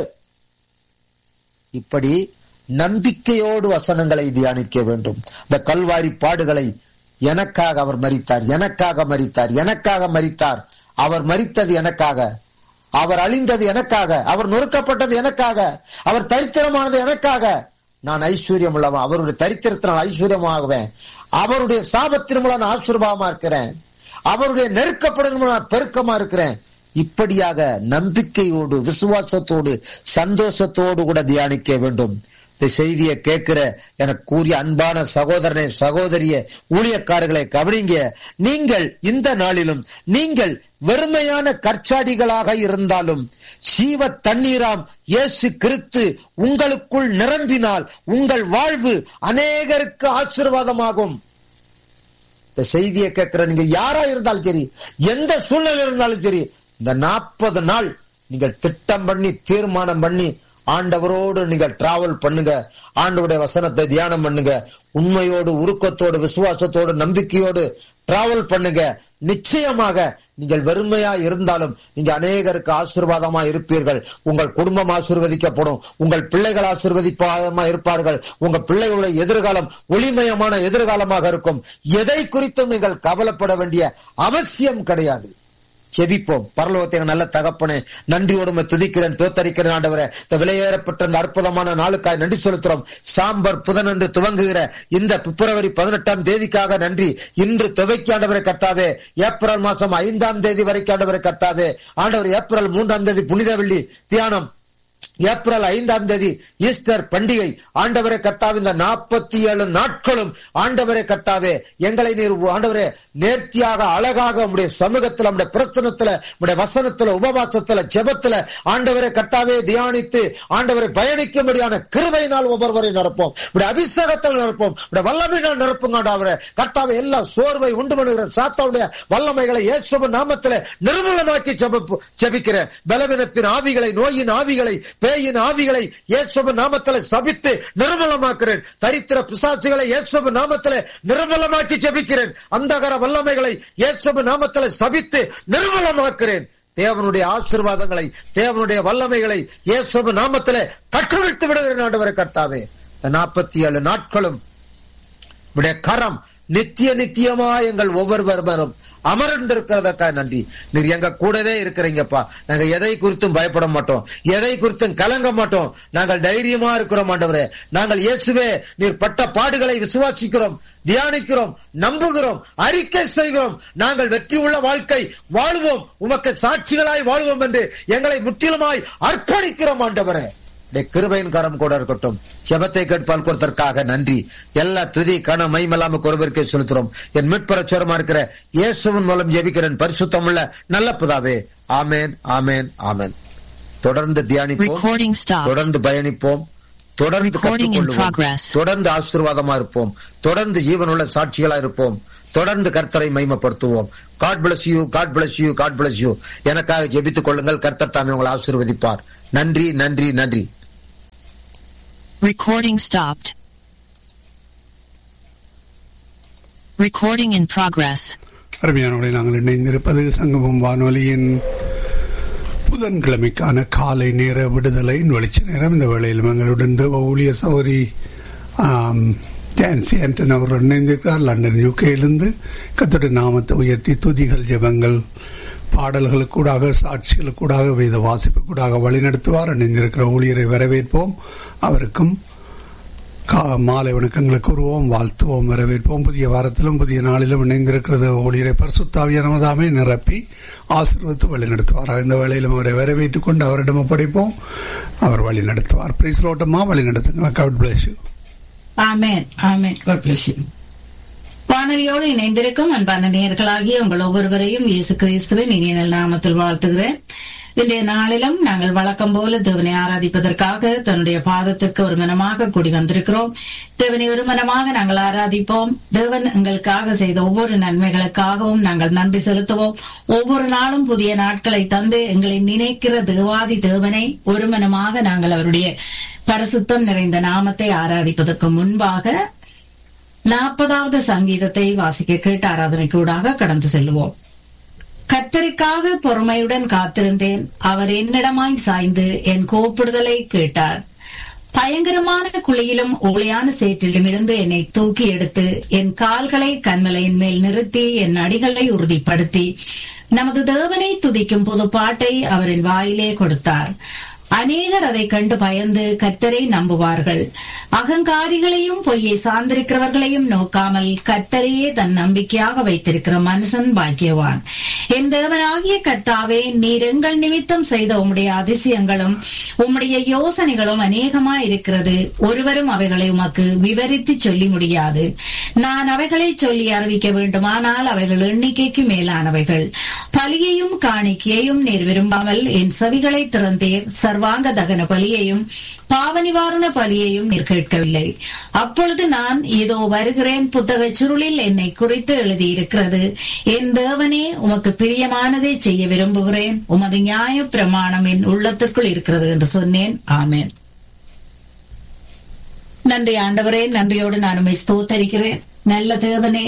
இப்படி நம்பிக்கையோடு வசனங்களை தியானிக்க வேண்டும் இந்த கல்வாரி பாடுகளை எனக்காக அவர் மறித்தார் எனக்காக மறித்தார் எனக்காக மறித்தார் அவர் மறித்தது எனக்காக அவர் அழிந்தது எனக்காக அவர் நொறுக்கப்பட்டது எனக்காக அவர் தரித்திரமானது எனக்காக நான் ஐஸ்வர்யம் உள்ளவன் அவருடைய தரித்திரத்தினால் ஐஸ்வர்யமாகுவேன் அவருடைய சாபத்தின் மூலம் நான் ஆசீர்வாதமா இருக்கிறேன் அவருடைய நெருக்கப்படுகிற நான் பெருக்கமா இருக்கிறேன் இப்படியாக நம்பிக்கையோடு விசுவாசத்தோடு சந்தோஷத்தோடு கூட தியானிக்க வேண்டும் இந்த செய்தியை கேட்கிற எனக்கு கூறிய அன்பான சகோதரனை சகோதரிய ஊழியக்காரர்களை கவனிங்க நீங்கள் இந்த நாளிலும் நீங்கள் வெறுமையான கற்சாடிகளாக இருந்தாலும் சீவ தண்ணீராம் இயேசு கிறிஸ்து உங்களுக்குள் நிரம்பினால் உங்கள் வாழ்வு அநேகருக்கு ஆசீர்வாதமாகும் இந்த செய்தியை கேட்கிற நீங்க யாரா இருந்தாலும் சரி எந்த சூழ்நிலை இருந்தாலும் சரி இந்த நாற்பது நாள் நீங்கள் திட்டம் பண்ணி தீர்மானம் பண்ணி ஆண்டவரோடு நீங்க டிராவல் பண்ணுங்க ஆண்டவருடைய வசனத்தை தியானம் பண்ணுங்க உண்மையோடு உருக்கத்தோடு விசுவாசத்தோடு நம்பிக்கையோடு டிராவல் பண்ணுங்க நிச்சயமாக நீங்கள் வெறுமையா இருந்தாலும் நீங்க அநேகருக்கு ஆசீர்வாதமா இருப்பீர்கள் உங்கள் குடும்பம் ஆசீர்வதிக்கப்படும் உங்கள் பிள்ளைகள் ஆசீர்வதிப்பாதமா இருப்பார்கள் உங்க பிள்ளைகளுடைய எதிர்காலம் ஒளிமயமான எதிர்காலமாக இருக்கும் எதை குறித்தும் நீங்கள் கவலைப்பட வேண்டிய அவசியம் கிடையாது செபிப்போம் பரலோகத்தை நல்ல தகப்பனே நன்றியோடு துதிக்கிறேன் தோத்தரிக்கிறேன் ஆண்டவரே இந்த விலையேறப்பட்ட இந்த அற்புதமான நாளுக்காய் நன்றி செலுத்துறோம் சாம்பர் புதன் என்று துவங்குகிற இந்த பிப்ரவரி பதினெட்டாம் தேதிக்காக நன்றி இன்று துவைக்கு ஆண்டவரை கத்தாவே ஏப்ரல் மாசம் ஐந்தாம் தேதி வரைக்கும் ஆண்டவரை கத்தாவே ஆண்டவர் ஏப்ரல் மூன்றாம் தேதி புனித வெள்ளி தியானம் ஏப்ரல் ஐந்தாம் தேதி ஈஸ்டர் பண்டிகை ஆண்டவரே கத்தாவே இந்த நாற்பத்தி ஏழு நாட்களும் ஆண்டவரே கத்தாவே எங்களை நீர் ஆண்டவரே நேர்த்தியாக அழகாக உடைய சமூகத்துல உடைய பிரச்சனத்துல உடைய வசனத்துல உபவாசத்துல ஜெபத்துல ஆண்டவரை கத்தாவே தியானித்து ஆண்டவரை பயணிக்கும்படியான கிருபையினால் ஒவ்வொருவரை நிரப்போம் உடைய அபிஷேகத்தில் நிரப்போம் உடைய வல்லமையினால் நிரப்புங்க ஆண்டவரே கர்த்தாவே எல்லா சோர்வை உண்டு பண்ணுகிற சாத்தாவுடைய வல்லமைகளை இயேசுவின் நாமத்துல நிர்மூலமாக்கி ஜெப ஜெபிக்கிறேன் பலவீனத்தின் ஆவிகளை நோயின் ஆவிகளை பேயின் ஆவிகளை இயேசுவின் நாமத்துல சபித்து நிர்மலமாக்குறேன் தரித்திர பிசாசுகளை இயேசுவின் நாமத்துல நிர்மலமாக்கி ஜெபிக்கிறேன் அந்தகர வல்லமைகளை இயேசுவின் நாமத்துல சபித்து நிர்மலமாக்குறேன் தேவனுடைய ஆசீர்வாதங்களை தேவனுடைய வல்லமைகளை இயேசுவின் நாமத்திலே கற்றுவிழ்த்து விடுகிறேன் ஆண்டவரை கர்த்தாவே இந்த நாற்பத்தி ஏழு நாட்களும் உடைய கரம் நித்திய நித்தியமா எங்கள் ஒவ்வொருவரும் அமர்ந்திருக்கிறதற்காக நன்றி நீர் எங்க கூடவே இருக்கிறீங்கப்பா நாங்க எதை குறித்தும் பயப்பட மாட்டோம் எதை குறித்தும் கலங்க மாட்டோம் நாங்கள் தைரியமா இருக்கிறோம் ஆண்டவரே நாங்கள் இயேசுவே நீர் பட்ட பாடுகளை விசுவாசிக்கிறோம் தியானிக்கிறோம் நம்புகிறோம் அறிக்கை செய்கிறோம் நாங்கள் வெற்றி உள்ள வாழ்க்கை வாழ்வோம் உமக்கு சாட்சிகளாய் வாழ்வோம் என்று எங்களை முற்றிலுமாய் அர்ப்பணிக்கிறோம் ஆண்டவரே உடைய கிருபையின் கரம் கூட இருக்கட்டும் ஜெபத்தை கேட்பால் கொடுத்ததற்காக நன்றி எல்லா துதி கன மைமலாம ஒருவருக்கே செலுத்துறோம் என் மீட்புற சுரமா இருக்கிற இயேசுவின் மூலம் ஜெபிக்கிறேன் பரிசுத்தமுள்ள நல்ல புதாவே ஆமேன் ஆமேன் ஆமேன் தொடர்ந்து தியானிப்போம் Recording stopped. தொடர்ந்து பயணிப்போம் தொடர்ந்து Recording in கற்றுக்கொள்வோம் progress. தொடர்ந்து ஆசீர்வாதமா இருப்போம் தொடர்ந்து ஜீவனுள்ள சாட்சிகளா இருப்போம் தொடர்ந்து கர்த்தரை மைமப்படுத்துவோம் God bless you God bless you God bless you எனக்காக ஜெபித்துக் கொள்ளுங்கள் கர்த்தர் தாமே உங்களை ஆசீர்வதிப்பார் நன்றி நன்றி நன்றி Recording stopped. Recording in progress. அருமையானவர்களை நாங்கள் இணைந்திருப்பது சங்கமம் வானொலியின் புதன்கிழமைக்கான காலை நேர விடுதலையின் வெளிச்ச நேரம் இந்த வேளையில் எங்களுடன் தேவ ஊழியர் சௌரி டான்சி ஆண்டன் அவர் இணைந்திருக்கிறார் லண்டன் யூகேயிலிருந்து கத்தோட நாமத்தை உயர்த்தி துதிகள் ஜெபங்கள் பாடல்களுக்கூடாக சாட்சிகளுக்கூடாக வேத வாசிப்புக்கூடாக வழிநடத்துவார் இணைந்திருக்கிற ஊழியரை வரவேற்போம் அவருக்கும் கா- மாலை வணக்கங்களை கூறுவோம் வாழ்த்துவோம் வரவேற்போம் புதிய வாரத்திலும் புதிய நாளிலும் இணைந்திருக்கிறது ஊழியரை பரிசுத்தாவிய நமதாமே நிரப்பி ஆசீர்வதித்து வழி நடத்துவார் இந்த வேளையிலும் அவரை வரவேற்றுக் கொண்டு அவரிடம் ஒப்படைப்போம் அவர் வழி நடத்துவார் பிரைஸ்லோட்டமா வழி நடத்துங்க கவுட் பிளஸ் ஆமென் ஆமென் God bless you. வானொலியோடு இணைந்திருக்கும் அன்பான நேயர்களாகிய உங்கள் ஒவ்வொருவரையும் இயேசு கிறிஸ்துவின் இனிய நல் நாமத்தில் வாழ்த்துகிறேன் இன்றைய நாளிலும் நாங்கள் வழக்கம் போல தேவனை ஆராதிப்பதற்காக தன்னுடைய பாதத்திற்கு ஒரு மனமாக கூடி வந்திருக்கிறோம் தேவனை ஒரு மனமாக நாங்கள் ஆராதிப்போம் தேவன் எங்களுக்காக செய்த ஒவ்வொரு நன்மைகளுக்காகவும் நாங்கள் நன்றி செலுத்துவோம் ஒவ்வொரு நாளும் புதிய நாட்களை தந்து எங்களை நினைக்கிற தேவாதி தேவனை ஒரு மனமாக நாங்கள் அவருடைய பரிசுத்தம் நிறைந்த நாமத்தை ஆராதிப்பதற்கு முன்பாக நாற்பதாவது சங்கீதத்தை வாசிக்க கேட்டு ஆராதனைக்கூடாக கடந்து செல்லுவோம் கத்தருக்காக பொறுமையுடன் காத்திருந்தேன் அவர் என்னிடமாய் சாய்ந்து என் கூப்பிடுதலை கேட்டார் பயங்கரமான குழியிலும் ஒளியான சேற்றிலும் இருந்து என்னை தூக்கி எடுத்து என் கால்களை கண்மலையின் மேல் நிறுத்தி என் அடிகளை உறுதிப்படுத்தி நமது தேவனை துதிக்கும் புது பாட்டை அவரின் வாயிலே கொடுத்தார் அநேகர் அதை கண்டு பயந்து கர்த்தரை நம்புவார்கள் அகங்காரிகளையும் பொய்யை சார்ந்திருக்கிறவர்களையும் நோக்காமல் கர்த்தரையே தன் நம்பிக்கையாக வைத்திருக்கிற மனுஷன் பாக்கியவான் என் தேவனாகிய கர்த்தாவே நீர் எங்கள் நிமித்தம் செய்த உம்முடைய அதிசயங்களும் உம்முடைய யோசனைகளும் அநேகமாய் இருக்கிறது ஒருவரும் அவைகளை உமக்கு விவரித்து சொல்லி முடியாது நான் அவைகளை சொல்லி அறிவிக்க வேண்டுமானால் அவைகள் எண்ணிக்கைக்கு மேலானவைகள் பலியையும் காணிக்கையையும் நீர் விரும்பாமல் என் செவிகளை திறந்தீர் சர்வாங்க தகன பலியையும் பாவ நிவாரண பலியையும் நீர் கேட்கவில்லை அப்பொழுது நான் இதோ வருகிறேன் புத்தக சுருளில் என்னை குறித்து எழுதியிருக்கிறது என் தேவனே உமக்கு பிரியமானதை செய்ய விரும்புகிறேன் உமது நியாய பிரமாணம் என் உள்ளத்திற்குள் இருக்கிறது என்று சொன்னேன் ஆமென் நன்றி ஆண்டவரே நன்றியோடு நான் உம்மை ஸ்தோத்தரிக்கிறேன் நல்ல தேவனே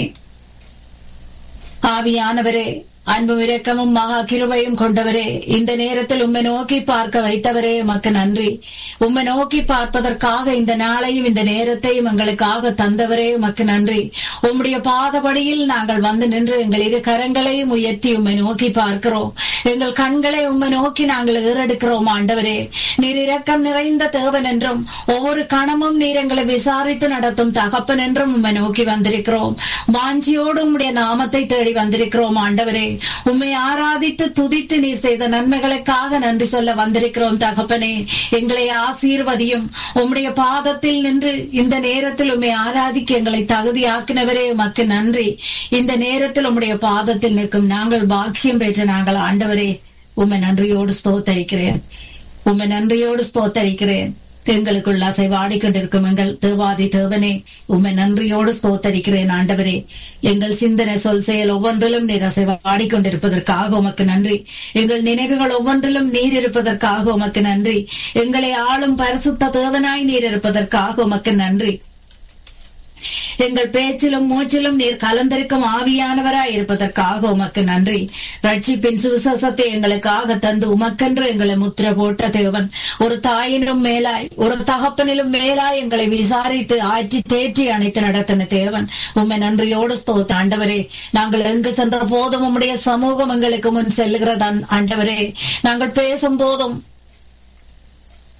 ஆவியானவரே அன்பும் இரக்கமும் மகா கிருபையும் கொண்டவரே இந்த நேரத்தில் உம்மை நோக்கி பார்க்க வைத்தவரே உமக்கு நன்றி உம்மை நோக்கி பார்ப்பதற்காக இந்த நாளையும் இந்த நேரத்தையும் எங்களுக்காக தந்தவரே உமக்கு நன்றி உம்முடைய பாதபடியில் நாங்கள் வந்து நின்று எங்கள் இரு கரங்களையும் உயர்த்தி உம்மை நோக்கி பார்க்கிறோம் எங்கள் கண்களை உம்மை நோக்கி நாங்கள் ஏறெடுக்கிறோம் ஆண்டவரே நீர் இரக்கம் நிறைந்த தேவன் என்றும் ஒவ்வொரு கணமும் நீர் எங்களை விசாரித்து நடத்தும் தகப்பன் என்றும் உம்மை நோக்கி வந்திருக்கிறோம் வாஞ்சியோடு உம்முடைய நாமத்தை தேடி வந்திருக்கிறோம் ஆண்டவரே உம்மை ஆராதித்து துதித்து நீர் செய்த நன்மைகளுக்காக நன்றி சொல்ல வந்திருக்கிறோம் தகப்பனே எங்களை ஆசீர்வதியும் உம்முடைய பாதத்தில் நின்று இந்த நேரத்தில் உம்மை ஆராதிக்க எங்களை தகுதியாக்கினவரே உமக்கு நன்றி இந்த நேரத்தில் உம்முடைய பாதத்தில் நிற்கும் நாங்கள் பாக்கியம் பெற்ற நாங்கள் ஆண்டவரே உம்மை நன்றியோடு ஸ்தோத்தரிக்கிறேன் உம்மை நன்றியோடு ஸ்தோத்தரிக்கிறேன் எங்களுக்குள் அசைவாடி கொண்டிருக்கும் எங்கள் தேவாதி தேவனே உம்மை நன்றியோடு ஸ்தோத்தரிக்கிறேன் ஆண்டவரே எங்கள் சிந்தனை சொல் செயல் ஒவ்வொன்றிலும் நீர் அசைவாடி கொண்டிருப்பதற்காக உமக்கு நன்றி எங்கள் நினைவுகள் ஒவ்வொன்றிலும் நீர் இருப்பதற்காக உமக்கு நன்றி எங்களை ஆளும் பரிசுத்த தேவனாய் நீர் இருப்பதற்காக உமக்கு நன்றி எங்கள் பேச்சிலும் மூச்சிலும் நீர் கலந்திருக்கும் ஆவியானவராய் இருப்பதற்காக உமக்கு நன்றி ரட்சிப்பின் சுவிசேஷத்தை எங்களுக்காக தந்து உமக்கென்று எங்களை முத்திர போட்ட தேவன் ஒரு தாயினும் மேலாய் ஒரு தகப்பனிலும் மேலாய் எங்களை விசாரித்து ஆற்றி தேற்றி அணைத்து நடத்தின தேவன் உம்மை நன்றியோடு ஸ்தோத்த ஆண்டவரே நாங்கள் எங்கு சென்ற போதும் உம்முடைய சமூகம் எங்களுக்கு முன் செல்லுகிறதான் ஆண்டவரே நாங்கள் பேசும் போதும்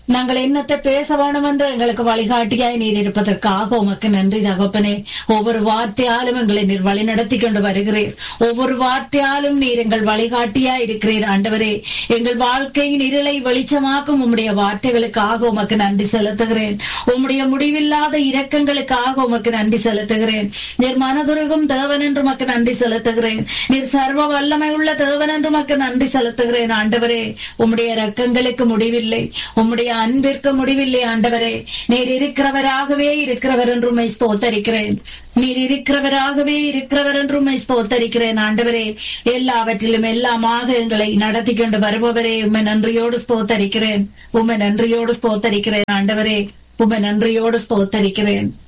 நாங்கள் என்னத்தை பேச வேணும் என்று எங்களுக்கு வழிகாட்டியாய் நீர் இருப்பதற்காக உமக்கு நன்றி தகப்பனே ஒவ்வொரு வார்த்தையாலும் எங்களை நீர் வழி நடத்தி கொண்டு வருகிறீர் ஒவ்வொரு வார்த்தையாலும் நீர் எங்கள் வழிகாட்டியாய் இருக்கிறீர் ஆண்டவரே எங்கள் வாழ்க்கையின் இருளை வெளிச்சமாக்கும் உம்முடைய வார்த்தைகளுக்காக உமக்கு நன்றி செலுத்துகிறேன் உம்முடைய முடிவில்லாத இரக்கங்களுக்காக உமக்கு நன்றி செலுத்துகிறேன் நீர் மனதுருகும் தேவன் என்று உமக்கு நன்றி செலுத்துகிறேன் நீர் சர்வ வல்லமை உள்ள தேவன் என்று உமக்கு நன்றி செலுத்துகிறேன் ஆண்டவரே உம்முடைய இரக்கங்களுக்கு முடிவில்லை உம்முடைய அன்பிற்கு முடிவில்லை ஆண்டவரே நீர் இருக்கிறவராகவே இருக்கிறவர் என்று உம்மை ஸ்தோத்தரிக்கிறேன் நீர் இருக்கிறவராகவே இருக்கிறவர் என்று உம்மை ஸ்தோத்தரிக்கிறேன் ஆண்டவரே எல்லாவற்றிலும் எல்லாமாக எங்களை நடத்தி கொண்டு வருபவரே உம்மை நன்றியோடு ஸ்தோத்தரிக்கிறேன் உம்மை நன்றியோடு ஸ்தோத்தரிக்கிறேன் ஆண்டவரே உம்மை நன்றியோடு ஸ்தோத்தரிக்கிறேன்